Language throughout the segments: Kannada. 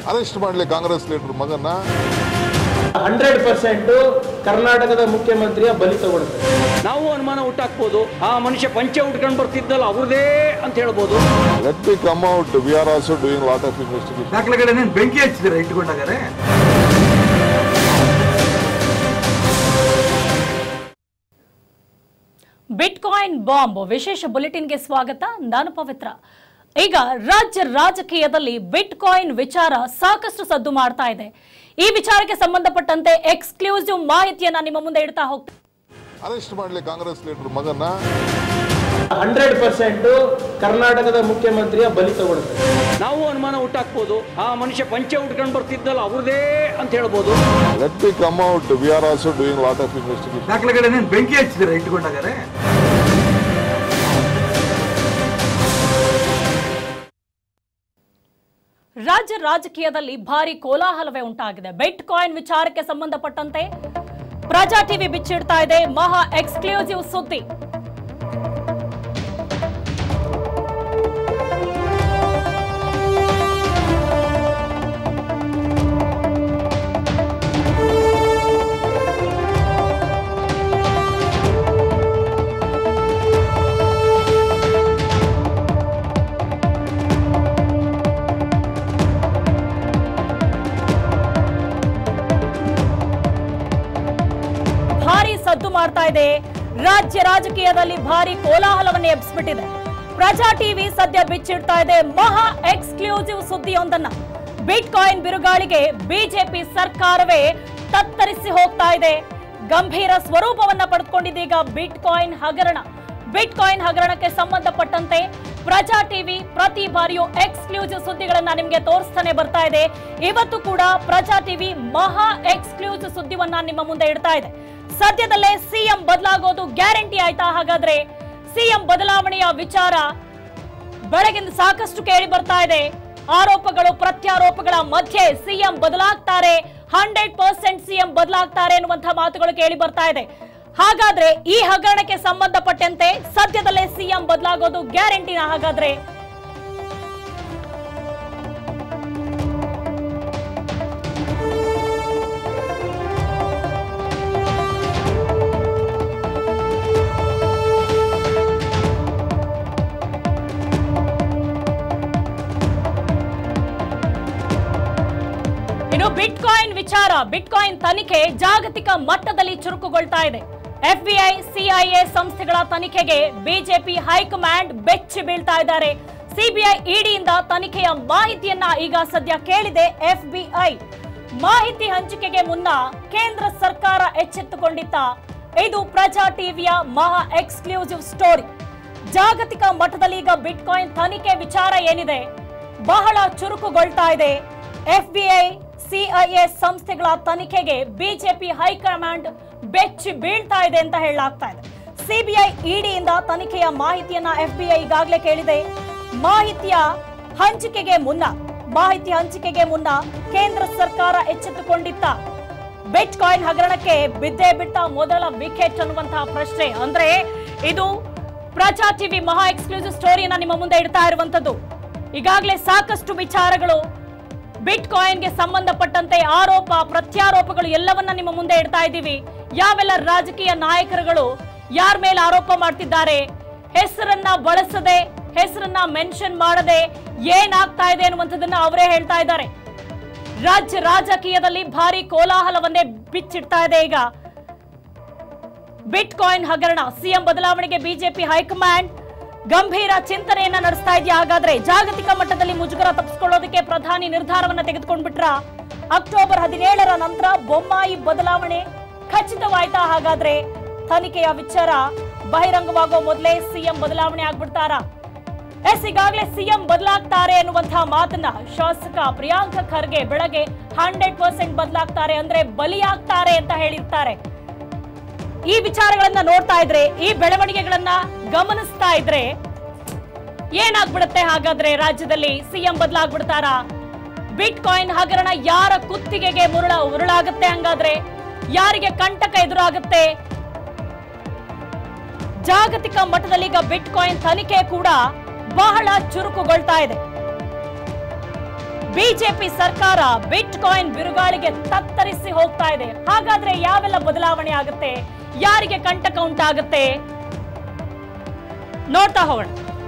ಅರೆಸ್ಟ್ ಮಾಡಲಿ ಕಾಂಗ್ರೆಸ್ ಲೀಡರ್ ಮಗನ್ನ ಹಂಡ್ರೆಡ್ ಪರ್ಸೆಂಟ್ ಕರ್ನಾಟಕದ ಮುಖ್ಯಮಂತ್ರಿಯ ಬಲಿ ತಗೊಳ್ತಾರೆ ನಾವು ಅನುಮಾನ ಹುಟ್ಟಾಕ್ಬೋದು ಆ ಮನುಷ್ಯ ಪಂಚೆ ಉಟ್ಕೊಂಡು ಬರ್ತಿದ್ದಲ್ಲ ಅವ್ರದೇ ಅಂತ ಹೇಳ್ಬೋದು let be come out we are also doing lot of investigation ದಾಖಲೆಗಳೇ ಬೆಂಕಿ ಹಚ್ಚಿದಿರ ಇಟ್ಕೊಂಡಾಗಾರೆ ಬಿಟ್ಕಾಯಿನ್ ಬಾಂಬ್ ವಿಶೇಷ ಬುಲೆಟಿನ್ಗೆ ಸ್ವಾಗತ ನಾನು ಪವಿತ್ರ ಈಗ ರಾಜ್ಯ ರಾಜಕೀಯದಲ್ಲಿ ಬಿಟ್ಕಾಯಿನ್ ವಿಚಾರ ಸಾಕಷ್ಟು ಸದ್ದು ಮಾಡ್ತಾ ಇದೆ ಈ ವಿಚಾರಕ್ಕೆ ಸಂಬಂಧಪಟ್ಟಂತೆ ಎಕ್ಸ್ಕ್ಲೂಸಿವ್ ಮಾಹಿತಿಯನ್ನ ನಿಮ್ಮ ಮುಂದೆ ಇಡ್ತಾ ಹೋಗ್ತಾ ಅರೆಸ್ಟ್ ಮಾಡಲಿ ಕಾಂಗ್ರೆಸ್ ಲೀಡರ್ ಮಗನ್ನ ಹಂಡ್ರೆಡ್ ಪರ್ಸೆಂಟ್ ಕರ್ನಾಟಕದ ಮುಖ್ಯಮಂತ್ರಿಯ ಬಲಿ ತಗೊಳ್ತಾರೆ ನಾವು ಅನುಮಾನ ಹುಟ್ಟಾಕ್ಬೋದು ಆ ಮನುಷ್ಯ ಪಂಚೆ ಉಟ್ಕೊಂಡು ಬರ್ತಿದ್ದಲ್ಲ ಅವ್ರದೇ ಅಂತ ಹೇಳ್ಬೋದು let be come out we are also doing lot of investigation ದಾಖಲೆಗಳೇ ಬೆಂಕಿ ಹಚ್ಚಿದಿರ ಇಟ್ಕೊಂಡಾಗಾರೆ ರಾಜ್ಯ ರಾಜಕೀಯದಲ್ಲಿ ಭಾರಿ ಕೋಲಾಹಲವೇ ಉಂಟಾಗಿದೆ ಬಿಟ್ ಕಾಯಿನ್ ವಿಚಾರಕ್ಕೆ ಸಂಬಂಧಪಟ್ಟಂತೆ ಪ್ರಜಾ ಟಿವಿ ಬಿಚ್ಚಿಡ್ತಾ ಇದೆ ಮಹಾ ಎಕ್ಸ್ಕ್ಲೂಸಿವ್ ಸುದ್ದಿ ಭಾರಿ ಸದ್ದು ಮಾಡ್ತಾ ಇದೆ ರಾಜ್ಯ ರಾಜಕೀಯದಲ್ಲಿ ಭಾರಿ ಕೋಲಾಹಲವನ್ನು ಎಬ್ಬಿಸ್ಬಿಟ್ಟಿದೆ ಪ್ರಜಾ ಟಿವಿ ಸದ್ಯ ಬಿಚ್ಚಿಡ್ತಾ ಇದೆ ಮಹಾ ಎಕ್ಸ್ಕ್ಲೂಸಿವ್ ಸುದ್ದಿಯೊಂದನ್ನ ಬಿಟ್ ಕಾಯಿನ್ ಬಿರುಗಾಳಿಗೆ ಬಿಜೆಪಿ ಸರ್ಕಾರವೇ ತತ್ತರಿಸಿ ಹೋಗ್ತಾ ಇದೆ ಗಂಭೀರ ಸ್ವರೂಪವನ್ನ ಪಡೆದುಕೊಂಡಿದ್ದೀಗ ಬಿಟ್ ಕಾಯಿನ್ ಹಗರಣ ಬಿಟ್ ಕಾಯಿನ್ ಹಗರಣಕ್ಕೆ ಸಂಬಂಧಪಟ್ಟಂತೆ ಪ್ರಜಾ ಟಿವಿ ಪ್ರತಿ ಬಾರಿಯೂ ಎಕ್ಸ್ಕ್ಲೂಸಿವ್ ಸುದ್ದಿಗಳನ್ನ ನಿಮ್ಗೆ ತೋರಿಸ್ತಾನೆ ಬರ್ತಾ ಇದೆ ಇವತ್ತು ಕೂಡ ಪ್ರಜಾ ಟಿವಿ ಮಹಾ ಎಕ್ಸ್ಕ್ಲೂಸಿವ್ ಸುದ್ದಿವನ್ನ ನಿಮ್ಮ ಮುಂದೆ ಇಡ್ತಾ ಇದೆ ಸದ್ಯದಲ್ಲೇ ಸಿಎಂ ಬದಲಾಗೋದು ಗ್ಯಾರಂಟಿ ಆಯ್ತಾ ಹಾಗಾದ್ರೆ ಸಿಎಂ ಬದಲಾವಣೆಯ ವಿಚಾರ ಬೆಳಗಿಂದ ಸಾಕಷ್ಟು ಕೇಳಿ ಬರ್ತಾ ಇದೆ ಆರೋಪಗಳು ಪ್ರತ್ಯಾರೋಪಗಳ ಮಧ್ಯೆ ಸಿಎಂ ಬದಲಾಗ್ತಾರೆ ಹಂಡ್ರೆಡ್ ಪರ್ಸೆಂಟ್ ಸಿಎಂ ಬದಲಾಗ್ತಾರೆ ಎನ್ನುವಂತಹ ಮಾತುಗಳು ಕೇಳಿ ಬರ್ತಾ ಇದೆ ಹಾಗಾದ್ರೆ ಈ ಹಗರಣಕ್ಕೆ ಸಂಬಂಧಪಟ್ಟಂತೆ ಸದ್ಯದಲ್ಲೇ ಸಿಎಂ ಬದಲಾಗೋದು ಗ್ಯಾರಂಟಿನ ಹಾಗಾದ್ರೆ ಇನ್ನು ಬಿಟ್ಕಾಯಿನ್ ವಿಚಾರ ಬಿಟ್ಕಾಯಿನ್ ತನಿಖೆ ಜಾಗತಿಕ ಮಟ್ಟದಲ್ಲಿ ಚುರುಕುಗೊಳ್ತಾ ಇದೆ ಎಫ್ಬಿಐ ಸಿಐಎ ಸಂಸ್ಥೆಗಳ ತನಿಖೆಗೆ ಬಿಜೆಪಿ ಹೈಕಮಾಂಡ್ ಬೆಚ್ಚಿ ಬೀಳ್ತಾ ಇದ್ದಾರೆ ಸಿಬಿಐ ಇಡಿಯಿಂದ ತನಿಖೆಯ ಮಾಹಿತಿಯನ್ನ ಈಗ ಸದ್ಯ ಕೇಳಿದೆ ಎಫ್ಬಿಐ ಮಾಹಿತಿ ಹಂಚಿಕೆಗೆ ಮುನ್ನ ಕೇಂದ್ರ ಸರ್ಕಾರ ಎಚ್ಚೆತ್ತುಕೊಂಡಿತ್ತ ಇದು ಪ್ರಜಾ ಟಿವಿಯ ಮಹಾ ಎಕ್ಸ್ಕ್ಲೂಸಿವ್ ಸ್ಟೋರಿ ಜಾಗತಿಕ ಮಟ್ಟದಲ್ಲಿ ಈಗ ಬಿಟ್ಕಾಯಿನ್ ತನಿಖೆ ವಿಚಾರ ಏನಿದೆ ಬಹಳ ಚುರುಕುಗೊಳ್ತಾ ಇದೆ ಎಫ್ಬಿಐ ಸಿಐಎ ಸಂಸ್ಥೆಗಳ ತನಿಖೆಗೆ ಬಿಜೆಪಿ ಹೈಕಮಾಂಡ್ ಬೆಚ್ಚಿ ಬೀಳ್ತಾ ಇದೆ ಅಂತ ಹೇಳಲಾಗ್ತಾ ಇದೆ ಸಿಬಿಐ ಇಡಿಯಿಂದ ತನಿಖೆಯ ಮಾಹಿತಿಯನ್ನ ಎಫ್ಬಿಐ ಈಗಾಗಲೇ ಕೇಳಿದೆ ಮಾಹಿತಿಯ ಹಂಚಿಕೆಗೆ ಮುನ್ನ ಮಾಹಿತಿ ಹಂಚಿಕೆಗೆ ಮುನ್ನ ಕೇಂದ್ರ ಸರ್ಕಾರ ಎಚ್ಚೆತ್ತುಕೊಂಡಿತ್ತ ಬಿಟ್ ಕಾಯಿನ್ ಹಗರಣಕ್ಕೆ ಬಿದ್ದೇ ಬಿಟ್ಟ ಮೊದಲ ವಿಕೆಟ್ ಅನ್ನುವಂತಹ ಪ್ರಶ್ನೆ ಅಂದ್ರೆ ಇದು ಪ್ರಜಾ ಟಿವಿ ಮಹಾ ಎಕ್ಸ್ಕ್ಲೂಸಿವ್ ಸ್ಟೋರಿಯನ್ನ ನಿಮ್ಮ ಮುಂದೆ ಇಡ್ತಾ ಇರುವಂತದ್ದು ಈಗಾಗಲೇ ಸಾಕಷ್ಟು ವಿಚಾರಗಳು ಬಿಟ್ ಕಾಯಿನ್ಗೆ ಸಂಬಂಧಪಟ್ಟಂತೆ ಆರೋಪ ಪ್ರತ್ಯಾರೋಪಗಳು ಎಲ್ಲವನ್ನ ನಿಮ್ಮ ಮುಂದೆ ಇಡ್ತಾ ಇದ್ದೀವಿ ಯಾವೆಲ್ಲ ರಾಜಕೀಯ ನಾಯಕರುಗಳು ಯಾರ ಮೇಲೆ ಆರೋಪ ಮಾಡ್ತಿದ್ದಾರೆ ಹೆಸರನ್ನ ಬಳಸದೆ ಹೆಸರನ್ನ ಮೆನ್ಷನ್ ಮಾಡದೆ ಏನಾಗ್ತಾ ಇದೆ ಅನ್ನುವಂಥದ್ದನ್ನ ಅವರೇ ಹೇಳ್ತಾ ಇದ್ದಾರೆ ರಾಜ್ಯ ರಾಜಕೀಯದಲ್ಲಿ ಭಾರಿ ಕೋಲಾಹಲವನ್ನೇ ಬಿಚ್ಚಿಡ್ತಾ ಇದೆ ಈಗ ಬಿಟ್ ಕಾಯಿನ್ ಹಗರಣ ಸಿಎಂ ಬದಲಾವಣೆಗೆ ಬಿಜೆಪಿ ಹೈಕಮಾಂಡ್ ಗಂಭೀರ ಚಿಂತನೆಯನ್ನ ನಡೆಸ್ತಾ ಇದೆಯಾ ಹಾಗಾದ್ರೆ ಜಾಗತಿಕ ಮಟ್ಟದಲ್ಲಿ ಮುಜುಗರ ತಪ್ಪಿಸಿಕೊಳ್ಳೋದಕ್ಕೆ ಪ್ರಧಾನಿ ನಿರ್ಧಾರವನ್ನ ತೆಗೆದುಕೊಂಡ್ಬಿಟ್ರ ಅಕ್ಟೋಬರ್ ಹದಿನೇಳರ ನಂತರ ಬೊಮ್ಮಾಯಿ ಬದಲಾವಣೆ ಖಚಿತವಾಯ್ತಾ ಹಾಗಾದ್ರೆ ತನಿಖೆಯ ವಿಚಾರ ಬಹಿರಂಗವಾಗೋ ಮೊದಲೇ ಸಿಎಂ ಬದಲಾವಣೆ ಆಗ್ಬಿಡ್ತಾರಾ ಎಸ್ ಈಗಾಗಲೇ ಸಿಎಂ ಬದಲಾಗ್ತಾರೆ ಎನ್ನುವಂತಹ ಮಾತನ್ನ ಶಾಸಕ ಪ್ರಿಯಾಂಕ ಖರ್ಗೆ ಬೆಳಗ್ಗೆ ಹಂಡ್ರೆಡ್ ಪರ್ಸೆಂಟ್ ಬದಲಾಗ್ತಾರೆ ಅಂದ್ರೆ ಬಲಿಯಾಗ್ತಾರೆ ಅಂತ ಹೇಳಿರ್ತಾರೆ ಈ ವಿಚಾರಗಳನ್ನ ನೋಡ್ತಾ ಇದ್ರೆ ಈ ಬೆಳವಣಿಗೆಗಳನ್ನ ಗಮನಿಸ್ತಾ ಇದ್ರೆ ಏನಾಗ್ಬಿಡುತ್ತೆ ಹಾಗಾದ್ರೆ ರಾಜ್ಯದಲ್ಲಿ ಸಿಎಂ ಬದಲಾಗ್ಬಿಡ್ತಾರಾ ಬಿಟ್ ಕಾಯಿನ್ ಹಗರಣ ಯಾರ ಕುತ್ತಿಗೆಗೆ ಮುರುಳ ಉರುಳಾಗುತ್ತೆ ಹಂಗಾದ್ರೆ ಯಾರಿಗೆ ಕಂಟಕ ಎದುರಾಗುತ್ತೆ ಜಾಗತಿಕ ಮಟ್ಟದಲ್ಲಿ ಈಗ ಬಿಟ್ ಕಾಯಿನ್ ತನಿಖೆ ಕೂಡ ಬಹಳ ಚುರುಕುಗೊಳ್ತಾ ಇದೆ ಬಿಜೆಪಿ ಸರ್ಕಾರ ಬಿಟ್ ಕಾಯಿನ್ ಬಿರುಗಾಳಿಗೆ ತತ್ತರಿಸಿ ಹೋಗ್ತಾ ಇದೆ ಹಾಗಾದ್ರೆ ಯಾವೆಲ್ಲ ಬದಲಾವಣೆ ಆಗುತ್ತೆ ಯಾರಿಗೆ ಕಂಟಕ ಉಂಟಾಗುತ್ತೆ ನೋಡ್ತಾ ಹೋಗೋಣ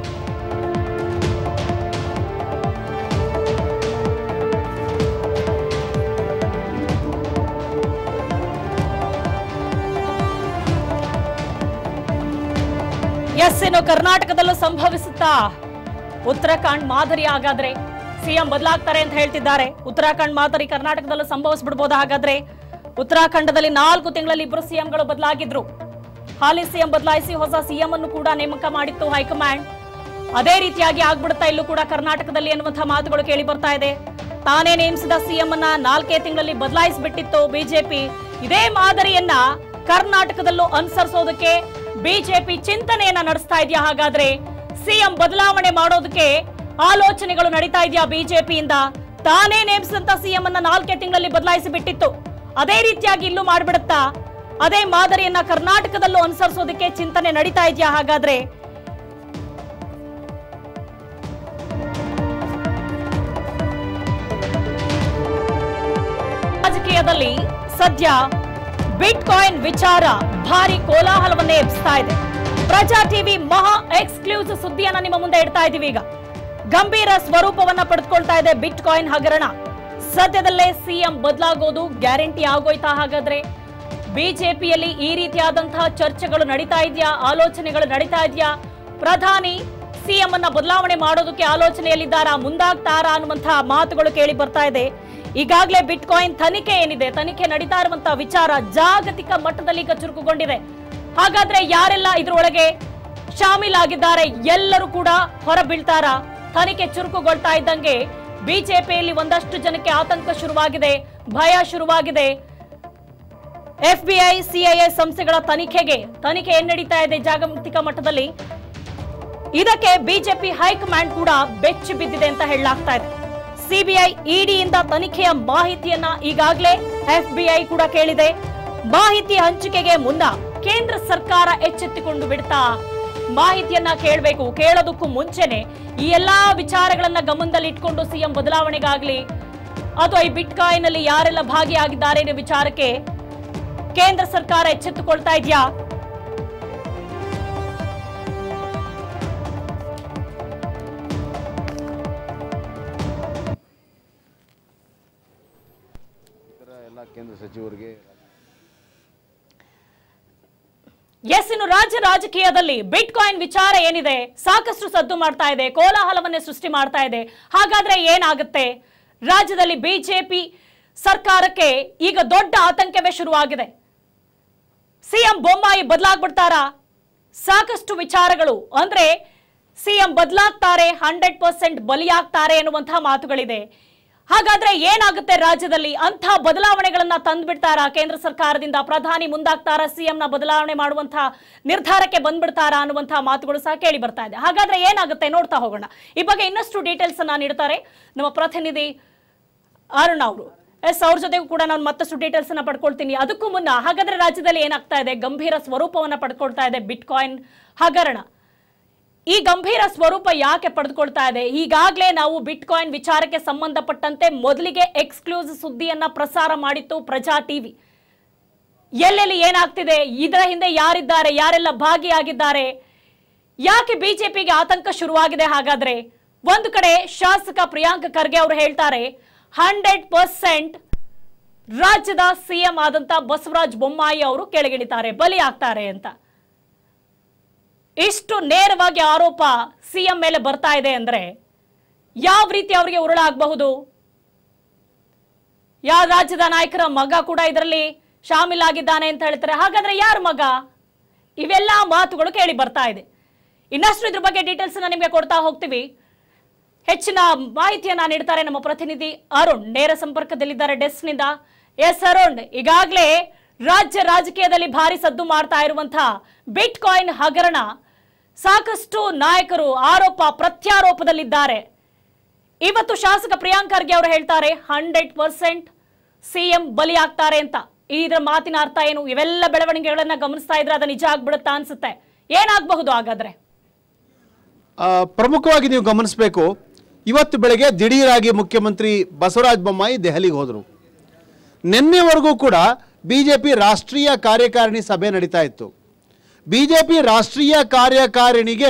ಎಸ್ ಇನ್ನು ಕರ್ನಾಟಕದಲ್ಲೂ ಸಂಭವಿಸುತ್ತಾ ಉತ್ತರಾಖಂಡ್ ಮಾದರಿ ಹಾಗಾದ್ರೆ ಸಿಎಂ ಬದಲಾಗ್ತಾರೆ ಅಂತ ಹೇಳ್ತಿದ್ದಾರೆ ಉತ್ತರಾಖಂಡ್ ಮಾದರಿ ಕರ್ನಾಟಕದಲ್ಲೂ ಸಂಭವಿಸ್ಬಿಡ್ಬೋದಾ ಹಾಗಾದ್ರೆ ಉತ್ತರಾಖಂಡದಲ್ಲಿ ನಾಲ್ಕು ತಿಂಗಳಲ್ಲಿ ಇಬ್ಬರು ಸಿಎಂಗಳು ಬದಲಾಗಿದ್ರು ಹಾಲಿ ಸಿಎಂ ಬದಲಾಯಿಸಿ ಹೊಸ ಸಿಎಂ ಅನ್ನು ಕೂಡ ನೇಮಕ ಮಾಡಿತ್ತು ಹೈಕಮಾಂಡ್ ಅದೇ ರೀತಿಯಾಗಿ ಆಗ್ಬಿಡುತ್ತಾ ಇಲ್ಲೂ ಕೂಡ ಕರ್ನಾಟಕದಲ್ಲಿ ಎನ್ನುವಂತಹ ಮಾತುಗಳು ಕೇಳಿ ಬರ್ತಾ ಇದೆ ತಾನೇ ನೇಮಿಸಿದ ಸಿಎಂ ಅನ್ನ ನಾಲ್ಕೇ ತಿಂಗಳಲ್ಲಿ ಬದಲಾಯಿಸಿಬಿಟ್ಟಿತ್ತು ಬಿಜೆಪಿ ಇದೇ ಮಾದರಿಯನ್ನ ಕರ್ನಾಟಕದಲ್ಲೂ ಅನುಸರಿಸೋದಕ್ಕೆ ಬಿಜೆಪಿ ಚಿಂತನೆಯನ್ನ ನಡೆಸ್ತಾ ಇದೆಯಾ ಹಾಗಾದ್ರೆ ಸಿಎಂ ಬದಲಾವಣೆ ಮಾಡೋದಕ್ಕೆ ಆಲೋಚನೆಗಳು ನಡೀತಾ ಇದೆಯಾ ಬಿಜೆಪಿಯಿಂದ ತಾನೇ ನೇಮಿಸಿದಂತ ಸಿಎಂ ಅನ್ನ ನಾಲ್ಕೇ ತಿಂಗಳಲ್ಲಿ ಬದಲಾಯಿಸಿ ಬಿಟ್ಟಿತ್ತು ಅದೇ ರೀತಿಯಾಗಿ ಇಲ್ಲೂ ಮಾಡ್ಬಿಡುತ್ತಾ ಅದೇ ಮಾದರಿಯನ್ನ ಕರ್ನಾಟಕದಲ್ಲೂ ಅನುಸರಿಸೋದಕ್ಕೆ ಚಿಂತನೆ ನಡೀತಾ ಇದೆಯಾ ಹಾಗಾದ್ರೆ ರಾಜಕೀಯದಲ್ಲಿ ಸದ್ಯ ಬಿಟ್ ಕಾಯಿನ್ ವಿಚಾರ ಭಾರಿ ಕೋಲಾಹಲವನ್ನೇ ಎಬ್ಬಿಸ್ತಾ ಇದೆ ಪ್ರಜಾ ಟಿವಿ ಮಹಾ ಎಕ್ಸ್ಕ್ಲೂಸಿವ್ ಸುದ್ದಿಯನ್ನ ನಿಮ್ಮ ಮುಂದೆ ಇಡ್ತಾ ಇದೀವಿ ಈಗ ಗಂಭೀರ ಸ್ವರೂಪವನ್ನ ಪಡೆದುಕೊಳ್ತಾ ಇದೆ ಬಿಟ್ ಕಾಯಿನ್ ಹಗರಣ ಸದ್ಯದಲ್ಲೇ ಸಿಎಂ ಬದಲಾಗೋದು ಗ್ಯಾರಂಟಿ ಆಗೋಯ್ತಾ ಹಾಗಾದ್ರೆ ಬಿಜೆಪಿಯಲ್ಲಿ ಈ ರೀತಿಯಾದಂತಹ ಚರ್ಚೆಗಳು ನಡೀತಾ ಇದೆಯಾ ಆಲೋಚನೆಗಳು ನಡೀತಾ ಇದೆಯಾ ಪ್ರಧಾನಿ ಸಿಎಂ ಅನ್ನ ಬದಲಾವಣೆ ಮಾಡೋದಕ್ಕೆ ಆಲೋಚನೆಯಲ್ಲಿದ್ದಾರಾ ಮುಂದಾಗ್ತಾರಾ ಅನ್ನುವಂತಹ ಮಾತುಗಳು ಕೇಳಿ ಬರ್ತಾ ಇದೆ ಈಗಾಗಲೇ ಬಿಟ್ ಕಾಯಿನ್ ತನಿಖೆ ಏನಿದೆ ತನಿಖೆ ನಡೀತಾ ಇರುವಂತಹ ವಿಚಾರ ಜಾಗತಿಕ ಮಟ್ಟದಲ್ಲಿ ಈಗ ಚುರುಕುಗೊಂಡಿದೆ ಹಾಗಾದ್ರೆ ಯಾರೆಲ್ಲ ಇದ್ರೊಳಗೆ ಶಾಮೀಲಾಗಿದ್ದಾರೆ ಎಲ್ಲರೂ ಕೂಡ ಹೊರ ಬೀಳ್ತಾರಾ ತನಿಖೆ ಚುರುಕುಗೊಳ್ತಾ ಇದ್ದಂಗೆ ಬಿಜೆಪಿಯಲ್ಲಿ ಒಂದಷ್ಟು ಜನಕ್ಕೆ ಆತಂಕ ಶುರುವಾಗಿದೆ ಭಯ ಶುರುವಾಗಿದೆ ಎಫ್ಬಿಐ ಸಿಐಎ ಸಂಸ್ಥೆಗಳ ತನಿಖೆಗೆ ತನಿಖೆ ಏನ್ ನಡೀತಾ ಇದೆ ಜಾಗತಿಕ ಮಟ್ಟದಲ್ಲಿ ಇದಕ್ಕೆ ಬಿಜೆಪಿ ಹೈಕಮಾಂಡ್ ಕೂಡ ಬೆಚ್ಚಿ ಬಿದ್ದಿದೆ ಅಂತ ಹೇಳಲಾಗ್ತಾ ಇದೆ ಸಿಬಿಐ ಇಡಿಯಿಂದ ತನಿಖೆಯ ಮಾಹಿತಿಯನ್ನ ಈಗಾಗಲೇ ಎಫ್ಬಿಐ ಕೂಡ ಕೇಳಿದೆ ಮಾಹಿತಿ ಹಂಚಿಕೆಗೆ ಮುನ್ನ ಕೇಂದ್ರ ಸರ್ಕಾರ ಎಚ್ಚೆತ್ತುಕೊಂಡು ಬಿಡ್ತಾ ಮಾಹಿತಿಯನ್ನ ಕೇಳಬೇಕು ಕೇಳೋದಕ್ಕೂ ಮುಂಚೆನೆ ಈ ಎಲ್ಲಾ ವಿಚಾರಗಳನ್ನ ಗಮನದಲ್ಲಿ ಇಟ್ಕೊಂಡು ಸಿಎಂ ಬದಲಾವಣೆಗಾಗ್ಲಿ ಅಥವಾ ಈ ಬಿಟ್ ಕಾಯಿನ್ ಅಲ್ಲಿ ಯಾರೆಲ್ಲ ಭಾಗಿಯಾಗಿದ್ದಾರೆ ಅನ್ನೋ ವಿಚಾರಕ್ಕೆ ಕೇಂದ್ರ ಸರ್ಕಾರ ಎಚ್ಚೆತ್ತುಕೊಳ್ತಾ ಇದೆಯಾ ಎಲ್ಲ ಕೇಂದ್ರ ಸಚಿವರಿಗೆ ಎಸ್ ಇನ್ನು ರಾಜ್ಯ ರಾಜಕೀಯದಲ್ಲಿ ಬಿಟ್ ಕಾಯಿನ್ ವಿಚಾರ ಏನಿದೆ ಸಾಕಷ್ಟು ಸದ್ದು ಮಾಡ್ತಾ ಇದೆ ಕೋಲಾಹಲವನ್ನೇ ಸೃಷ್ಟಿ ಮಾಡ್ತಾ ಇದೆ ಹಾಗಾದ್ರೆ ಏನಾಗುತ್ತೆ ರಾಜ್ಯದಲ್ಲಿ ಬಿಜೆಪಿ ಸರ್ಕಾರಕ್ಕೆ ಈಗ ದೊಡ್ಡ ಆತಂಕವೇ ಶುರುವಾಗಿದೆ ಸಿಎಂ ಬೊಮ್ಮಾಯಿ ಬದಲಾಗ್ಬಿಡ್ತಾರಾ ಸಾಕಷ್ಟು ವಿಚಾರಗಳು ಅಂದ್ರೆ ಸಿಎಂ ಬದಲಾಗ್ತಾರೆ ಹಂಡ್ರೆಡ್ ಪರ್ಸೆಂಟ್ ಬಲಿಯಾಗ್ತಾರೆ ಎನ್ನುವಂತಹ ಮಾತುಗಳಿದೆ ಹಾಗಾದ್ರೆ ಏನಾಗುತ್ತೆ ರಾಜ್ಯದಲ್ಲಿ ಅಂಥ ಬದಲಾವಣೆಗಳನ್ನ ತಂದ್ಬಿಡ್ತಾರಾ ಕೇಂದ್ರ ಸರ್ಕಾರದಿಂದ ಪ್ರಧಾನಿ ಮುಂದಾಗ್ತಾರಾ ಸಿಎಂನ ಬದಲಾವಣೆ ಮಾಡುವಂತಹ ನಿರ್ಧಾರಕ್ಕೆ ಬಂದ್ಬಿಡ್ತಾರಾ ಅನ್ನುವಂತಹ ಮಾತುಗಳು ಸಹ ಕೇಳಿ ಬರ್ತಾ ಇದೆ ಹಾಗಾದ್ರೆ ಏನಾಗುತ್ತೆ ನೋಡ್ತಾ ಹೋಗೋಣ ಈ ಬಗ್ಗೆ ಇನ್ನಷ್ಟು ಡೀಟೇಲ್ಸ್ ಅನ್ನ ನೀಡ್ತಾರೆ ನಮ್ಮ ಪ್ರತಿನಿಧಿ ಅರುಣ್ ಅವರು ಎಸ್ ಅವ್ರ ಜೊತೆಗೂ ಕೂಡ ನಾನು ಮತ್ತಷ್ಟು ಡೀಟೇಲ್ಸ್ ಅನ್ನ ಪಡ್ಕೊಳ್ತೀನಿ ಅದಕ್ಕೂ ಮುನ್ನ ಹಾಗಾದ್ರೆ ರಾಜ್ಯದಲ್ಲಿ ಏನಾಗ್ತಾ ಇದೆ ಗಂಭೀರ ಸ್ವರೂಪವನ್ನ ಪಡ್ಕೊಳ್ತಾ ಇದೆ ಬಿಟ್ ಕಾಯಿನ್ ಹಗರಣ ಈ ಗಂಭೀರ ಸ್ವರೂಪ ಯಾಕೆ ಪಡೆದುಕೊಳ್ತಾ ಇದೆ ಈಗಾಗಲೇ ನಾವು ಬಿಟ್ ಕಾಯಿನ್ ವಿಚಾರಕ್ಕೆ ಸಂಬಂಧಪಟ್ಟಂತೆ ಮೊದಲಿಗೆ ಎಕ್ಸ್ಕ್ಲೂಸಿವ್ ಸುದ್ದಿಯನ್ನ ಪ್ರಸಾರ ಮಾಡಿತ್ತು ಪ್ರಜಾ ಟಿವಿ ಎಲ್ಲೆಲ್ಲಿ ಏನಾಗ್ತಿದೆ ಇದರ ಹಿಂದೆ ಯಾರಿದ್ದಾರೆ ಯಾರೆಲ್ಲ ಭಾಗಿಯಾಗಿದ್ದಾರೆ ಯಾಕೆ ಬಿಜೆಪಿಗೆ ಆತಂಕ ಶುರುವಾಗಿದೆ ಹಾಗಾದ್ರೆ ಒಂದು ಕಡೆ ಶಾಸಕ ಪ್ರಿಯಾಂಕ್ ಖರ್ಗೆ ಅವರು ಹೇಳ್ತಾರೆ ಹಂಡ್ರೆಡ್ ಪರ್ಸೆಂಟ್ ರಾಜ್ಯದ ಸಿಎಂ ಆದಂತ ಬಸವರಾಜ ಬೊಮ್ಮಾಯಿ ಅವರು ಕೆಳಗಿಳಿತಾರೆ ಬಲಿ ಆಗ್ತಾರೆ ಅಂತ ಇಷ್ಟು ನೇರವಾಗಿ ಆರೋಪ ಸಿಎಂ ಮೇಲೆ ಬರ್ತಾ ಇದೆ ಅಂದ್ರೆ ಯಾವ ರೀತಿ ಅವರಿಗೆ ಉರುಳಾಗಬಹುದು ಯಾವ ರಾಜ್ಯದ ನಾಯಕರ ಮಗ ಕೂಡ ಇದರಲ್ಲಿ ಶಾಮೀಲಾಗಿದ್ದಾನೆ ಅಂತ ಹೇಳ್ತಾರೆ ಹಾಗಾದ್ರೆ ಯಾರ ಮಗ ಇವೆಲ್ಲ ಮಾತುಗಳು ಕೇಳಿ ಬರ್ತಾ ಇದೆ ಇನ್ನಷ್ಟು ಇದ್ರ ಬಗ್ಗೆ ಡೀಟೇಲ್ಸ್ ನಿಮಗೆ ಕೊಡ್ತಾ ಹೋಗ್ತೀವಿ ಹೆಚ್ಚಿನ ಮಾಹಿತಿಯನ್ನ ನೀಡ್ತಾರೆ ನಮ್ಮ ಪ್ರತಿನಿಧಿ ಅರುಣ್ ನೇರ ಸಂಪರ್ಕದಲ್ಲಿದ್ದಾರೆ ಡೆಸ್ಕ್ನಿಂದ ಎಸ್ ಅರುಣ್ ಈಗಾಗಲೇ ರಾಜ್ಯ ರಾಜಕೀಯದಲ್ಲಿ ಭಾರಿ ಸದ್ದು ಮಾಡ್ತಾ ಇರುವಂತಹ ಬಿಟ್ ಕಾಯಿನ್ ಹಗರಣ ಸಾಕಷ್ಟು ನಾಯಕರು ಆರೋಪ ಪ್ರತ್ಯಾರೋಪದಲ್ಲಿದ್ದಾರೆ ಇವತ್ತು ಶಾಸಕ ಪ್ರಿಯಾಂಕ್ ಖರ್ಗೆ ಅವರು ಹೇಳ್ತಾರೆ ಹಂಡ್ರೆಡ್ ಪರ್ಸೆಂಟ್ ಸಿಎಂ ಬಲಿಯಾಗ್ತಾರೆ ಅಂತ ಇದರ ಮಾತಿನ ಅರ್ಥ ಏನು ಇವೆಲ್ಲ ಬೆಳವಣಿಗೆಗಳನ್ನ ಗಮನಿಸ್ತಾ ಇದ್ರೆ ಅದು ನಿಜ ಆಗ್ಬಿಡುತ್ತಾ ಅನ್ಸುತ್ತೆ ಏನಾಗಬಹುದು ಹಾಗಾದ್ರೆ ಆ, ಪ್ರಮುಖವಾಗಿ ನೀವು ಗಮನಿಸಬೇಕು ಇವತ್ತು ಬೆಳಗ್ಗೆ ದಿಢೀರಾಗಿ ಮುಖ್ಯಮಂತ್ರಿ ಬಸವರಾಜ ಬೊಮ್ಮಾಯಿ ದೆಹಲಿಗೆ ಹೋದರು ನಿನ್ನೆವರೆಗೂ ಕೂಡ ಬಿ ಜೆ ಪಿ ರಾಷ್ಟ್ರೀಯ ಕಾರ್ಯಕಾರಿಣಿ ಸಭೆ ನಡೀತಾ ಇತ್ತು ಬಿ ಜೆ ಪಿ ರಾಷ್ಟ್ರೀಯ ಕಾರ್ಯಕಾರಿಣಿಗೆ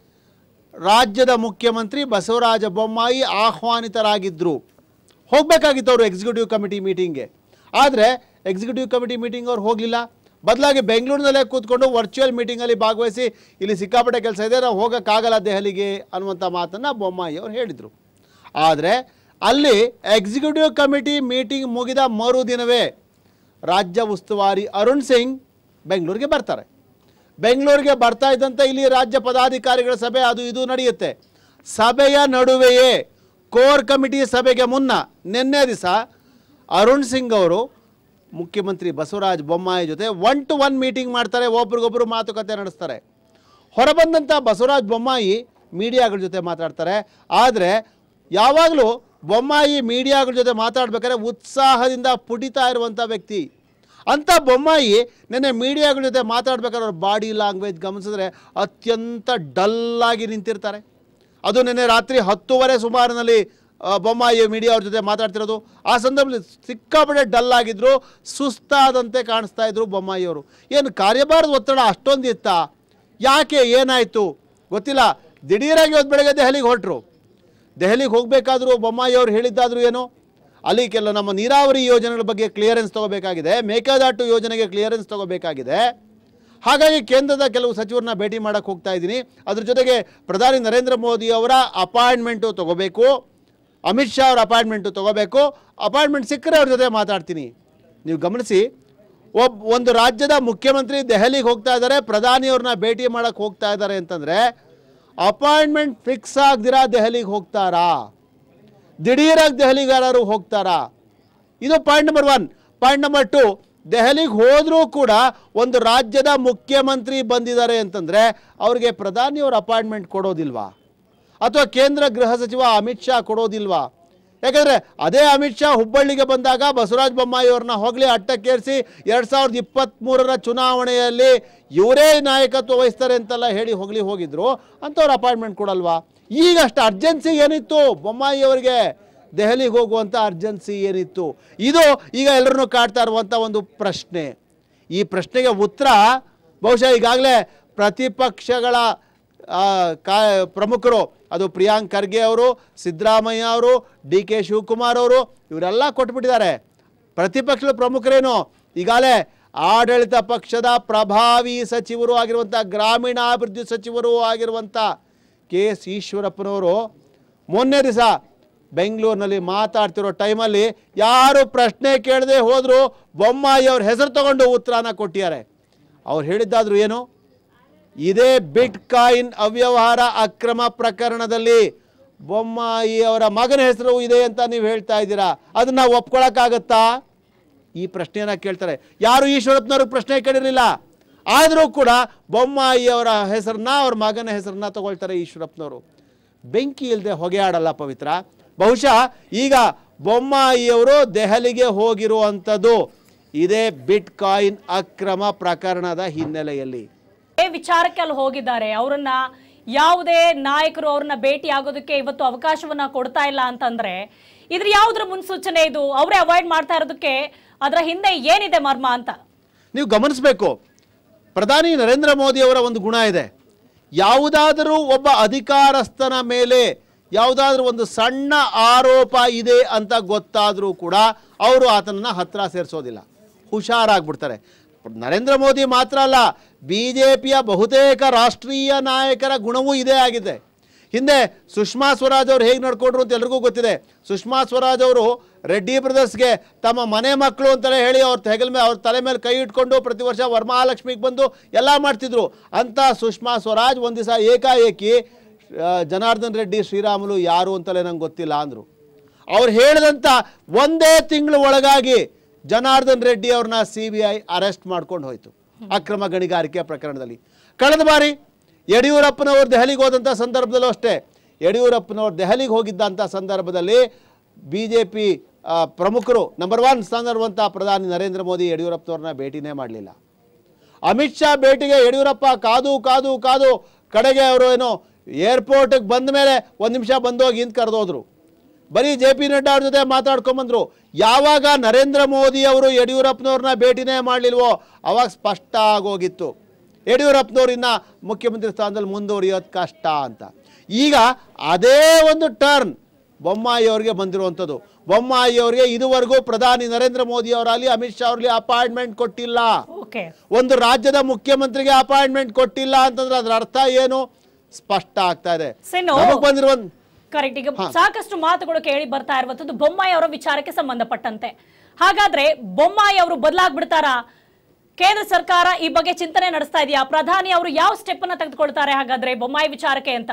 ರಾಜ್ಯದ ಮುಖ್ಯಮಂತ್ರಿ ಬಸವರಾಜ ಬೊಮ್ಮಾಯಿ ಆಹ್ವಾನಿತರಾಗಿದ್ದರು ಹೋಗಬೇಕಾಗಿತ್ತು ಅವರು ಎಕ್ಸಿಕ್ಯೂಟಿವ್ ಕಮಿಟಿ ಮೀಟಿಂಗ್ಗೆ ಆದರೆ ಎಕ್ಸಿಕ್ಯೂಟಿವ್ ಕಮಿಟಿ ಮೀಟಿಂಗ್ ಅವ್ರು ಹೋಗಲಿಲ್ಲ ಬದಲಾಗಿ ಬೆಂಗಳೂರಿನಲ್ಲೇ ಕೂತ್ಕೊಂಡು ವರ್ಚುವಲ್ ಮೀಟಿಂಗಲ್ಲಿ ಭಾಗವಹಿಸಿ ಇಲ್ಲಿ ಸಿಕ್ಕಾಪಟ್ಟೆ ಕೆಲಸ ಇದೆ ನಾವು ಹೋಗೋಕ್ಕಾಗಲ್ಲ ದೆಹಲಿಗೆ ಅನ್ನುವಂಥ ಮಾತನ್ನು ಬೊಮ್ಮಾಯಿ ಅವರು ಹೇಳಿದರು ಆದರೆ ಅಲ್ಲಿ ಎಕ್ಸಿಕ್ಯೂಟಿವ್ ಕಮಿಟಿ ಮೀಟಿಂಗ್ ಮುಗಿದ ಮರುದಿನವೇ ರಾಜ್ಯ ಉಸ್ತುವಾರಿ ಅರುಣ್ ಸಿಂಗ್ ಬೆಂಗಳೂರಿಗೆ ಬರ್ತಾರೆ ಬೆಂಗಳೂರಿಗೆ ಬರ್ತಾ ಇದ್ದಂತೆ ಇಲ್ಲಿ ರಾಜ್ಯ ಪದಾಧಿಕಾರಿಗಳ ಸಭೆ ಅದು ಇದು ನಡೆಯುತ್ತೆ ಸಭೆಯ ನಡುವೆಯೇ ಕೋರ್ ಕಮಿಟಿ ಸಭೆಗೆ ಮುನ್ನ ನಿನ್ನೆ ದಿವಸ ಅರುಣ್ ಸಿಂಗ್ ಅವರು ಮುಖ್ಯಮಂತ್ರಿ ಬಸವರಾಜ ಬೊಮ್ಮಾಯಿ ಜೊತೆ ಒನ್ ಟು ಒನ್ ಮೀಟಿಂಗ್ ಮಾಡ್ತಾರೆ ಒಬ್ರಿಗೊಬ್ಬರು ಮಾತುಕತೆ ನಡೆಸ್ತಾರೆ ಹೊರಬಂದಂಥ ಬಸವರಾಜ ಬೊಮ್ಮಾಯಿ ಮೀಡಿಯಾಗಳ ಜೊತೆ ಮಾತಾಡ್ತಾರೆ ಆದರೆ ಯಾವಾಗಲೂ ಬೊಮ್ಮಾಯಿ ಮೀಡಿಯಾಗಳ ಜೊತೆ ಮಾತಾಡ್ಬೇಕಾದ್ರೆ ಉತ್ಸಾಹದಿಂದ ಪುಟಿತಾ ಇರುವಂಥ ವ್ಯಕ್ತಿ ಅಂಥ ಬೊಮ್ಮಾಯಿ ನಿನ್ನೆ ಮೀಡಿಯಾಗಳ ಜೊತೆ ಮಾತಾಡ್ಬೇಕಾದ್ರೆ ಅವ್ರ ಬಾಡಿ ಲ್ಯಾಂಗ್ವೇಜ್ ಗಮನಿಸಿದ್ರೆ ಅತ್ಯಂತ ಡಲ್ಲಾಗಿ ನಿಂತಿರ್ತಾರೆ ಅದು ನಿನ್ನೆ ರಾತ್ರಿ ಹತ್ತುವರೆ ಸುಮಾರಿನಲ್ಲಿ ಆ, ಬೊಮ್ಮಾಯಿ ಮೀಡಿಯಾ ಅವ್ರ ಜೊತೆ ಮಾತಾಡ್ತಿರೋದು ಆ ಸಂದರ್ಭದಲ್ಲಿ ಸಿಕ್ಕಾಪಟ್ಟೆ ಡಲ್ ಆಗಿದ್ರು ಸುಸ್ತಾದಂತೆ ಕಾಣಿಸ್ತಾ ಇದ್ರು ಬೊಮ್ಮಾಯಿ ಅವರು ಏನು ಕಾರ್ಯಭಾರದ ಒತ್ತಡ ಅಷ್ಟೊಂದು ಇತ್ತಾ ಯಾಕೆ ಏನಾಯಿತು ಗೊತ್ತಿಲ್ಲ ದಿಢೀರಾಗಿ ಇವತ್ತು ಬೆಳಗ್ಗೆ ದೆಹಲಿಗೆ ಹೊರಟರು ದೆಹಲಿಗೆ ಹೋಗಬೇಕಾದ್ರೂ ಬೊಮ್ಮಾಯಿ ಅವರು ಹೇಳಿದ್ದಾದರೂ ಏನು ಅಲ್ಲಿ ಕೆಲ ನಮ್ಮ ನೀರಾವರಿ ಯೋಜನೆಗಳ ಬಗ್ಗೆ ಕ್ಲಿಯರೆನ್ಸ್ ತಗೋಬೇಕಾಗಿದೆ ಮೇಕೆದಾಟು ಯೋಜನೆಗೆ ಕ್ಲಿಯರೆನ್ಸ್ ತಗೋಬೇಕಾಗಿದೆ ಹಾಗಾಗಿ ಕೇಂದ್ರದ ಕೆಲವು ಸಚಿವರನ್ನ ಭೇಟಿ ಮಾಡಕ್ಕೆ ಹೋಗ್ತಾ ಇದ್ದೀನಿ ಅದ್ರ ಜೊತೆಗೆ ಪ್ರಧಾನಿ ನರೇಂದ್ರ ಮೋದಿ ಅವರ ಅಪಾಯಿಂಟ್ಮೆಂಟು ತಗೋಬೇಕು ಅಮಿತ್ ಶಾ ಅವರ ಅಪಾಯಿಂಟ್ಮೆಂಟು ತಗೋಬೇಕು ಅಪಾಯಿಂಟ್ಮೆಂಟ್ ಸಿಕ್ಕರೆ ಅವ್ರ ಜೊತೆ ಮಾತಾಡ್ತೀನಿ ನೀವು ಗಮನಿಸಿ ಒಬ್ಬ ಒಂದು ರಾಜ್ಯದ ಮುಖ್ಯಮಂತ್ರಿ ದೆಹಲಿಗೆ ಹೋಗ್ತಾ ಇದ್ದಾರೆ ಪ್ರಧಾನಿಯವ್ರನ್ನ ಭೇಟಿ ಮಾಡಕ್ಕೆ ಹೋಗ್ತಾ ಇದ್ದಾರೆ ಅಂತಂದರೆ ಅಪಾಯಿಂಟ್ಮೆಂಟ್ ಫಿಕ್ಸ್ ಆಗದಿರಾ ದೆಹಲಿಗೆ ಹೋಗ್ತಾರಾ ದಿಢೀರಾಗಿ ದೆಹಲಿಗೆ ಯಾರು ಹೋಗ್ತಾರಾ ಇದು point number one point number two ದೆಹಲಿಗೆ ಹೋದರೂ ಕೂಡ ಒಂದು ರಾಜ್ಯದ ಮುಖ್ಯಮಂತ್ರಿ ಬಂದಿದ್ದಾರೆ ಅಂತಂದರೆ ಅವ್ರಿಗೆ ಪ್ರಧಾನಿಯವ್ರ ಅಪಾಯಿಂಟ್ಮೆಂಟ್ ಕೊಡೋದಿಲ್ವಾ ಅಥವಾ ಕೇಂದ್ರ ಗೃಹ ಸಚಿವ ಅಮಿತ್ ಶಾ ಕೊಡೋದಿಲ್ವಾ ಯಾಕಂದರೆ ಅದೇ ಅಮಿತ್ ಶಾ ಹುಬ್ಬಳ್ಳಿಗೆ ಬಂದಾಗ ಬಸವರಾಜ ಬೊಮ್ಮಾಯಿ ಅವ್ರನ್ನ ಹೋಗಲಿ ಅಟ್ಟಕ್ಕೇರಿಸಿ ಎರಡು ಸಾವಿರದ ಇಪ್ಪತ್ತ್ಮೂರರ ಚುನಾವಣೆಯಲ್ಲಿ ಇವರೇ ನಾಯಕತ್ವ ವಹಿಸ್ತಾರೆ ಅಂತೆಲ್ಲ ಹೇಳಿ ಹೋಗಲಿ ಹೋಗಿದ್ರು ಅಂಥವ್ರ ಅಪಾಯಿಂಟ್ಮೆಂಟ್ ಕೊಡಲ್ವಾ ಈಗ ಅಷ್ಟು ಅರ್ಜೆನ್ಸಿ ಏನಿತ್ತು ಬೊಮ್ಮಾಯಿ ಅವರಿಗೆ ದೆಹಲಿಗೆ ಹೋಗುವಂಥ ಅರ್ಜೆನ್ಸಿ ಏನಿತ್ತು ಇದು ಈಗ ಎಲ್ಲರನ್ನೂ ಕಾಡ್ತಾ ಇರುವಂಥ ಒಂದು ಪ್ರಶ್ನೆ ಈ ಪ್ರಶ್ನೆಗೆ ಉತ್ತರ ಬಹುಶಃ ಈಗಾಗಲೇ ಪ್ರತಿಪಕ್ಷಗಳ ಆ, ಕಾ ಪ್ರಮುಖರು ಅದು ಪ್ರಿಯಾಂಕ್ ಖರ್ಗೆ ಅವರು ಸಿದ್ದರಾಮಯ್ಯ ಅವರು ಡಿ ಕೆ ಶಿವಕುಮಾರ್ ಅವರು ಇವರೆಲ್ಲ ಕೊಟ್ಬಿಟ್ಟಿದ್ದಾರೆ ಪ್ರತಿಪಕ್ಷದ ಪ್ರಮುಖರೇನು ಈಗಾಗಲೇ ಆಡಳಿತ ಪಕ್ಷದ ಪ್ರಭಾವಿ ಸಚಿವರು ಆಗಿರುವಂಥ ಗ್ರಾಮೀಣಾಭಿವೃದ್ಧಿ ಸಚಿವರು ಆಗಿರುವಂಥ ಕೆ ಎಸ್ ಈಶ್ವರಪ್ಪನವರು ಮೊನ್ನೆ ದಿವಸ ಬೆಂಗಳೂರಿನಲ್ಲಿ ಮಾತಾಡ್ತಿರೋ ಟೈಮಲ್ಲಿ ಯಾರು ಪ್ರಶ್ನೆ ಕೇಳದೆ ಹೋದರೂ ಬೊಮ್ಮಾಯಿ ಅವ್ರ ಹೆಸರು ತಗೊಂಡು ಉತ್ತರನ ಕೊಟ್ಟಿದ್ದಾರೆ ಅವ್ರು ಹೇಳಿದ್ದಾದ್ರು ಏನು ಇದೇ ಬಿಟ್ ಕಾಯಿನ್ ಅವ್ಯವಹಾರ ಅಕ್ರಮ ಪ್ರಕರಣದಲ್ಲಿ ಬೊಮ್ಮಾಯಿ ಅವರ ಮಗನ ಹೆಸರು ಇದೆ ಅಂತ ನೀವು ಹೇಳ್ತಾ ಇದ್ದೀರಾ ಅದನ್ನ ಒಪ್ಕೊಳಕ್ಕಾಗತ್ತಾ ಈ ಪ್ರಶ್ನೆಯನ್ನ ಕೇಳ್ತಾರೆ ಯಾರು ಈಶ್ವರಪ್ಪನವ್ರಿಗೆ ಪ್ರಶ್ನೆ ಕೇಳಿರಲಿಲ್ಲ ಆದರೂ ಕೂಡ ಬೊಮ್ಮಾಯಿ ಅವರ ಹೆಸರನ್ನ ಅವ್ರ ಮಗನ ಹೆಸರನ್ನ ತಗೊಳ್ತಾರೆ ಈಶ್ವರಪ್ಪನವರು ಬೆಂಕಿ ಇಲ್ಲದೆ ಹೊಗೆ ಆಡಲ್ಲ ಪವಿತ್ರ ಬಹುಶಃ ಈಗ ಬೊಮ್ಮಾಯಿಯವರು ದೆಹಲಿಗೆ ಹೋಗಿರುವಂಥದ್ದು ಇದೇ ಬಿಟ್ ಕಾಯಿನ್ ಅಕ್ರಮ ಪ್ರಕರಣದ ಹಿನ್ನೆಲೆಯಲ್ಲಿ ಏ ವಿಚಾರಕ್ಕೆ ಅಲ್ಲಿ ಹೋಗಿದ್ದಾರೆ ಅವರನ್ನ ಯಾವುದೇ ನಾಯಕರು ಅವ್ರನ್ನ ಭೇಟಿ ಆಗೋದಕ್ಕೆ ಇವತ್ತು ಅವಕಾಶವನ್ನ ಕೊಡ್ತಾ ಇಲ್ಲ ಅಂತಂದ್ರೆ ಇದ್ರ ಯಾವುದ್ರ ಮುನ್ಸೂಚನೆ ಇದು ಅವರೇ ಅವಾಯ್ಡ್ ಮಾಡ್ತಾ ಇರೋದಕ್ಕೆ ಅದರ ಹಿಂದೆ ಏನಿದೆ ಮರ್ಮ ಅಂತ ನೀವು ಗಮನಿಸಬೇಕು ಪ್ರಧಾನಿ ನರೇಂದ್ರ ಮೋದಿ ಅವರ ಒಂದು ಗುಣ ಇದೆ ಯಾವುದಾದರೂ ಒಬ್ಬ ಅಧಿಕಾರಸ್ಥನ ಮೇಲೆ ಯಾವುದಾದ್ರೂ ಒಂದು ಸಣ್ಣ ಆರೋಪ ಇದೆ ಅಂತ ಗೊತ್ತಾದರೂ ಕೂಡ ಅವರು ಆತನನ್ನ ಹತ್ರ ಸೇರಿಸೋದಿಲ್ಲ ಹುಷಾರಾಗ್ಬಿಡ್ತಾರೆ ನರೇಂದ್ರ ಮೋದಿ ಮಾತ್ರ ಅಲ್ಲ ಬಿ ಜೆ ಪಿಯ ಬಹುತೇಕ ರಾಷ್ಟ್ರೀಯ ನಾಯಕರ ಗುಣವೂ ಇದೇ ಆಗಿದೆ ಹಿಂದೆ ಸುಷ್ಮಾ ಸ್ವರಾಜ್ ಅವರು ಹೇಗೆ ನಡ್ಕೊಂಡ್ರು ಅಂತ ಎಲ್ರಿಗೂ ಗೊತ್ತಿದೆ ಸುಷ್ಮಾ ಸ್ವರಾಜ್ ಅವರು ರೆಡ್ಡಿ ಬ್ರದರ್ಸ್ಗೆ ತಮ್ಮ ಮನೆ ಮಕ್ಕಳು ಅಂತಲೇ ಹೇಳಿ ಅವ್ರ ಹೆಗಲ ಮೇಲೆ ಅವ್ರ ತಲೆ ಮೇಲೆ ಕೈ ಇಟ್ಕೊಂಡು ಪ್ರತಿ ವರ್ಷ ವರಮಹಾಲಕ್ಷ್ಮಿಗೆ ಬಂದು ಎಲ್ಲ ಮಾಡ್ತಿದ್ರು ಅಂತ ಸುಷ್ಮಾ ಸ್ವರಾಜ್ ಒಂದು ದಿವಸ ಏಕಾಏಕಿ ಆ, ಜನಾರ್ದನ್ ರೆಡ್ಡಿ ಶ್ರೀರಾಮುಲು ಯಾರು ಅಂತಲೇ ನಂಗೆ ಗೊತ್ತಿಲ್ಲ ಅಂದರು ಅವ್ರು ಹೇಳಿದಂಥ ಒಂದೇ ತಿಂಗಳು ಒಳಗಾಗಿ ಜನಾರ್ದನ್ ರೆಡ್ಡಿ ಅವ್ರನ್ನ ಸಿ ಬಿ ಐ ಅರೆಸ್ಟ್ ಮಾಡ್ಕೊಂಡು ಹೋಯಿತು ಅಕ್ರಮ ಗಣಿಗಾರಿಕೆ ಪ್ರಕರಣದಲ್ಲಿ ಕಳೆದ ಬಾರಿ ಯಡಿಯೂರಪ್ಪನವರು ದೆಹಲಿಗೆ ಹೋದಂಥ ಸಂದರ್ಭದಲ್ಲೂ ಅಷ್ಟೇ ಯಡಿಯೂರಪ್ಪನವರು ದೆಹಲಿಗೆ ಹೋಗಿದ್ದಂಥ ಸಂದರ್ಭದಲ್ಲಿ ಬಿ ಜೆ ಪಿ ಪ್ರಮುಖರು ನಂಬರ್ ಒನ್ ಸ್ಥಾನದಲ್ಲಿರುವಂಥ ಪ್ರಧಾನಿ ನರೇಂದ್ರ ಮೋದಿ ಯಡಿಯೂರಪ್ಪನವ್ರನ್ನ ಭೇಟಿನೇ ಮಾಡಲಿಲ್ಲ ಅಮಿತ್ ಶಾ ಭೇಟಿಗೆ ಯಡಿಯೂರಪ್ಪ ಕಾದು ಕಾದು ಕಾದು ಕಡೆಗೆ ಅವರು ಏನು ಏರ್ಪೋರ್ಟಿಗೆ ಬಂದ ಮೇಲೆ ಒಂದು ನಿಮಿಷ ಬಂದೋಗಿ ಇಂತ ಕರೆದೋದ್ರು ಬರೀ ಜೆ ಪಿ ನಡ್ಡಾ ಅವ್ರ ಜೊತೆ ಮಾತಾಡ್ಕೊಂಬಂದ್ರು ಯಾವಾಗ ನರೇಂದ್ರ ಮೋದಿ ಅವರು ಯಡಿಯೂರಪ್ಪನವ್ರನ್ನ ಭೇಟಿನೇ ಮಾಡಲಿಲ್ವೋ ಅವಾಗ ಸ್ಪಷ್ಟ ಆಗೋಗಿತ್ತು ಯಡಿಯೂರಪ್ಪನವ್ರು ಇನ್ನ ಮುಖ್ಯಮಂತ್ರಿ ಸ್ಥಾನದಲ್ಲಿ ಮುಂದುವರಿಯೋದು ಕಷ್ಟ ಅಂತ ಈಗ ಅದೇ ಒಂದು ಟರ್ನ್ ಬೊಮ್ಮಾಯಿ ಅವರಿಗೆ ಬಂದಿರುವಂಥದ್ದು ಬೊಮ್ಮಾಯಿ ಅವರಿಗೆ ಇದುವರೆಗೂ ಪ್ರಧಾನಿ ನರೇಂದ್ರ ಮೋದಿ ಅವರಲ್ಲಿ ಅಮಿತ್ ಶಾ ಅವರಲ್ಲಿ ಅಪಾಯಿಂಟ್ಮೆಂಟ್ ಕೊಟ್ಟಿಲ್ಲ ಓಕೆ ಒಂದು ರಾಜ್ಯದ ಮುಖ್ಯಮಂತ್ರಿಗೆ ಅಪಾಯಿಂಟ್ಮೆಂಟ್ ಕೊಟ್ಟಿಲ್ಲ ಅಂತಂದ್ರೆ ಅದರ ಅರ್ಥ ಏನು ಸ್ಪಷ್ಟ ಆಗ್ತಾ ಇದೆ ಸಿನ್ನು. ನಮಗ್ ಬಂದಿರುವ ಕರೆಕ್ಟ್ ಈಗ ಸಾಕಷ್ಟು ಮಾತುಗಳು ಕೇಳಿ ಬರ್ತಾ ಇರುವಂತದ್ದು ಬೊಮ್ಮಾಯಿ ಅವರ ವಿಚಾರಕ್ಕೆ ಸಂಬಂಧಪಟ್ಟಂತೆ ಹಾಗಾದ್ರೆ ಬೊಮ್ಮಾಯಿ ಅವರು ಬದಲಾಗ್ಬಿಡ್ತಾರಾ ಕೇಂದ್ರ ಸರ್ಕಾರ ಈ ಬಗ್ಗೆ ಚಿಂತನೆ ನಡೆಸ್ತಾ ಇದೆಯಾ ಪ್ರಧಾನಿ ಅವರು ಯಾವ ಸ್ಟೆಪ್ ಅನ್ನ ತೆಗೆದುಕೊಳ್ತಾರೆ ಹಾಗಾದ್ರೆ ಬೊಮ್ಮಾಯಿ ವಿಚಾರಕ್ಕೆ ಅಂತ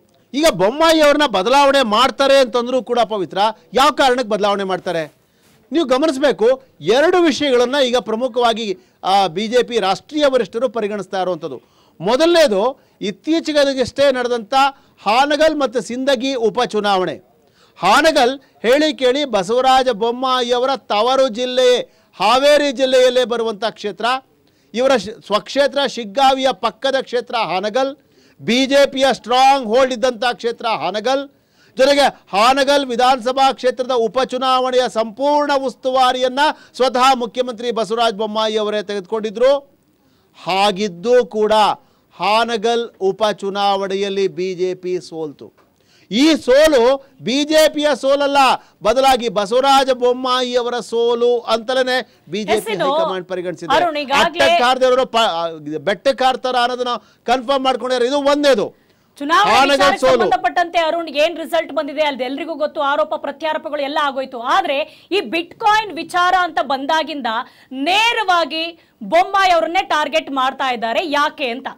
ಈಗ ಬೊಮ್ಮಾಯಿ ಅವ್ರನ್ನ ಬದಲಾವಣೆ ಮಾಡ್ತಾರೆ ಅಂತಂದ್ರೂ ಕೂಡ ಪವಿತ್ರ ಯಾವ ಕಾರಣಕ್ಕೆ ಬದಲಾವಣೆ ಮಾಡ್ತಾರೆ ನೀವು ಗಮನಿಸಬೇಕು ಎರಡು ವಿಷಯಗಳನ್ನು ಈಗ ಪ್ರಮುಖವಾಗಿ ಬಿ ಜೆ ಪಿ ರಾಷ್ಟ್ರೀಯ ವರಿಷ್ಠರು ಪರಿಗಣಿಸ್ತಾ ಇರುವಂಥದ್ದು ಮೊದಲನೇದು ಇತ್ತೀಚೆಗಷ್ಟೇ ನಡೆದಂಥ ಹಾನಗಲ್ ಮತ್ತು ಸಿಂದಗಿ ಉಪಚುನಾವಣೆ ಹಾನಗಲ್ ಹೇಳಿ ಕೇಳಿ ಬಸವರಾಜ ಬೊಮ್ಮಾಯಿಯವರ ತವರು ಜಿಲ್ಲೆ ಹಾವೇರಿ ಜಿಲ್ಲೆಯಲ್ಲೇ ಬರುವಂಥ ಕ್ಷೇತ್ರ ಇವರ ಶ್- ಸ್ವಕ್ಷೇತ್ರ ಶಿಗ್ಗಾವಿಯ ಪಕ್ಕದ ಕ್ಷೇತ್ರ ಹಾನಗಲ್ ಬಿ ಜೆ ಪಿಯ ಸ್ಟ್ರಾಂಗ್ ಹೋಲ್ಡ್ ಇದ್ದಂಥ ಕ್ಷೇತ್ರ ಹಾನಗಲ್ ಜೊತೆಗೆ ಹಾನಗಲ್ ವಿಧಾನಸಭಾ ಕ್ಷೇತ್ರದ ಉಪಚುನಾವಣೆಯ ಸಂಪೂರ್ಣ ಉಸ್ತುವಾರಿಯನ್ನ ಸ್ವತಃ ಮುಖ್ಯಮಂತ್ರಿ ಬಸವರಾಜ ಬೊಮ್ಮಾಯಿ ಅವರೇ ತೆಗೆದುಕೊಂಡಿದ್ರು ಹಾಗಿದ್ದೂ ಕೂಡ ಹಾನಗಲ್ ಉಪಚುನಾವಣೆಯಲ್ಲಿ ಬಿ ಜೆ ಪಿ ಸೋಲ್ತು ಈ ಸೋಲು ಬಿ ಜೆ ಪಿಯ ಸೋಲಲ್ಲ ಬದಲಾಗಿ ಬಸವರಾಜ ಬೊಮ್ಮಾಯಿ ಅವರ ಸೋಲು ಅಂತಲೇ ಬಿಜೆಪಿ ಎಸ್, ಇದು ಹೈಕಮಾಂಡ್ ಪರಿಗಣಿಸಿದೆ ಅರುಣ್, ಈಗಾಗ್ಲೇ- ಅಟ್ಟಕ್ಕಾರ್ದವರು ಬೆಟ್ಟಕ್ಕಾರ್ತಾರ ಅನ್ನೋದನ್ನ ಕನ್ಫರ್ಮ್ ಮಾಡ್ಕೊಂಡಿದ್ದಾರೆ ಇದು ಒಂದೇದು ಚುನಾವಣೆ ಹಾನಗಲ್ ವಿಚಾರಕ್ಕೆ ಸೋಲು. ಸಂಬಂಧಪಟ್ಟಂತೆ ಅರುಣ್ ಏನ್ ರಿಸಲ್ಟ್ ಬಂದಿದೆ ಅಲ್ಲಿ ಎಲ್ರಿಗೂ ಗೊತ್ತು ಆರೋಪ ಪ್ರತ್ಯಾರೋಪಗಳು ಎಲ್ಲ ಆಗೋಯ್ತು ಆದ್ರೆ ಈ ಬಿಟ್ ಕಾಯಿನ್ ವಿಚಾರ ಅಂತ ಬಂದಾಗಿಂದ ನೇರವಾಗಿ ಬೊಮ್ಮಾಯಿ ಅವರನ್ನೇ ಟಾರ್ಗೆಟ್ ಮಾಡ್ತಾ ಇದ್ದಾರೆ ಯಾಕೆ ಅಂತ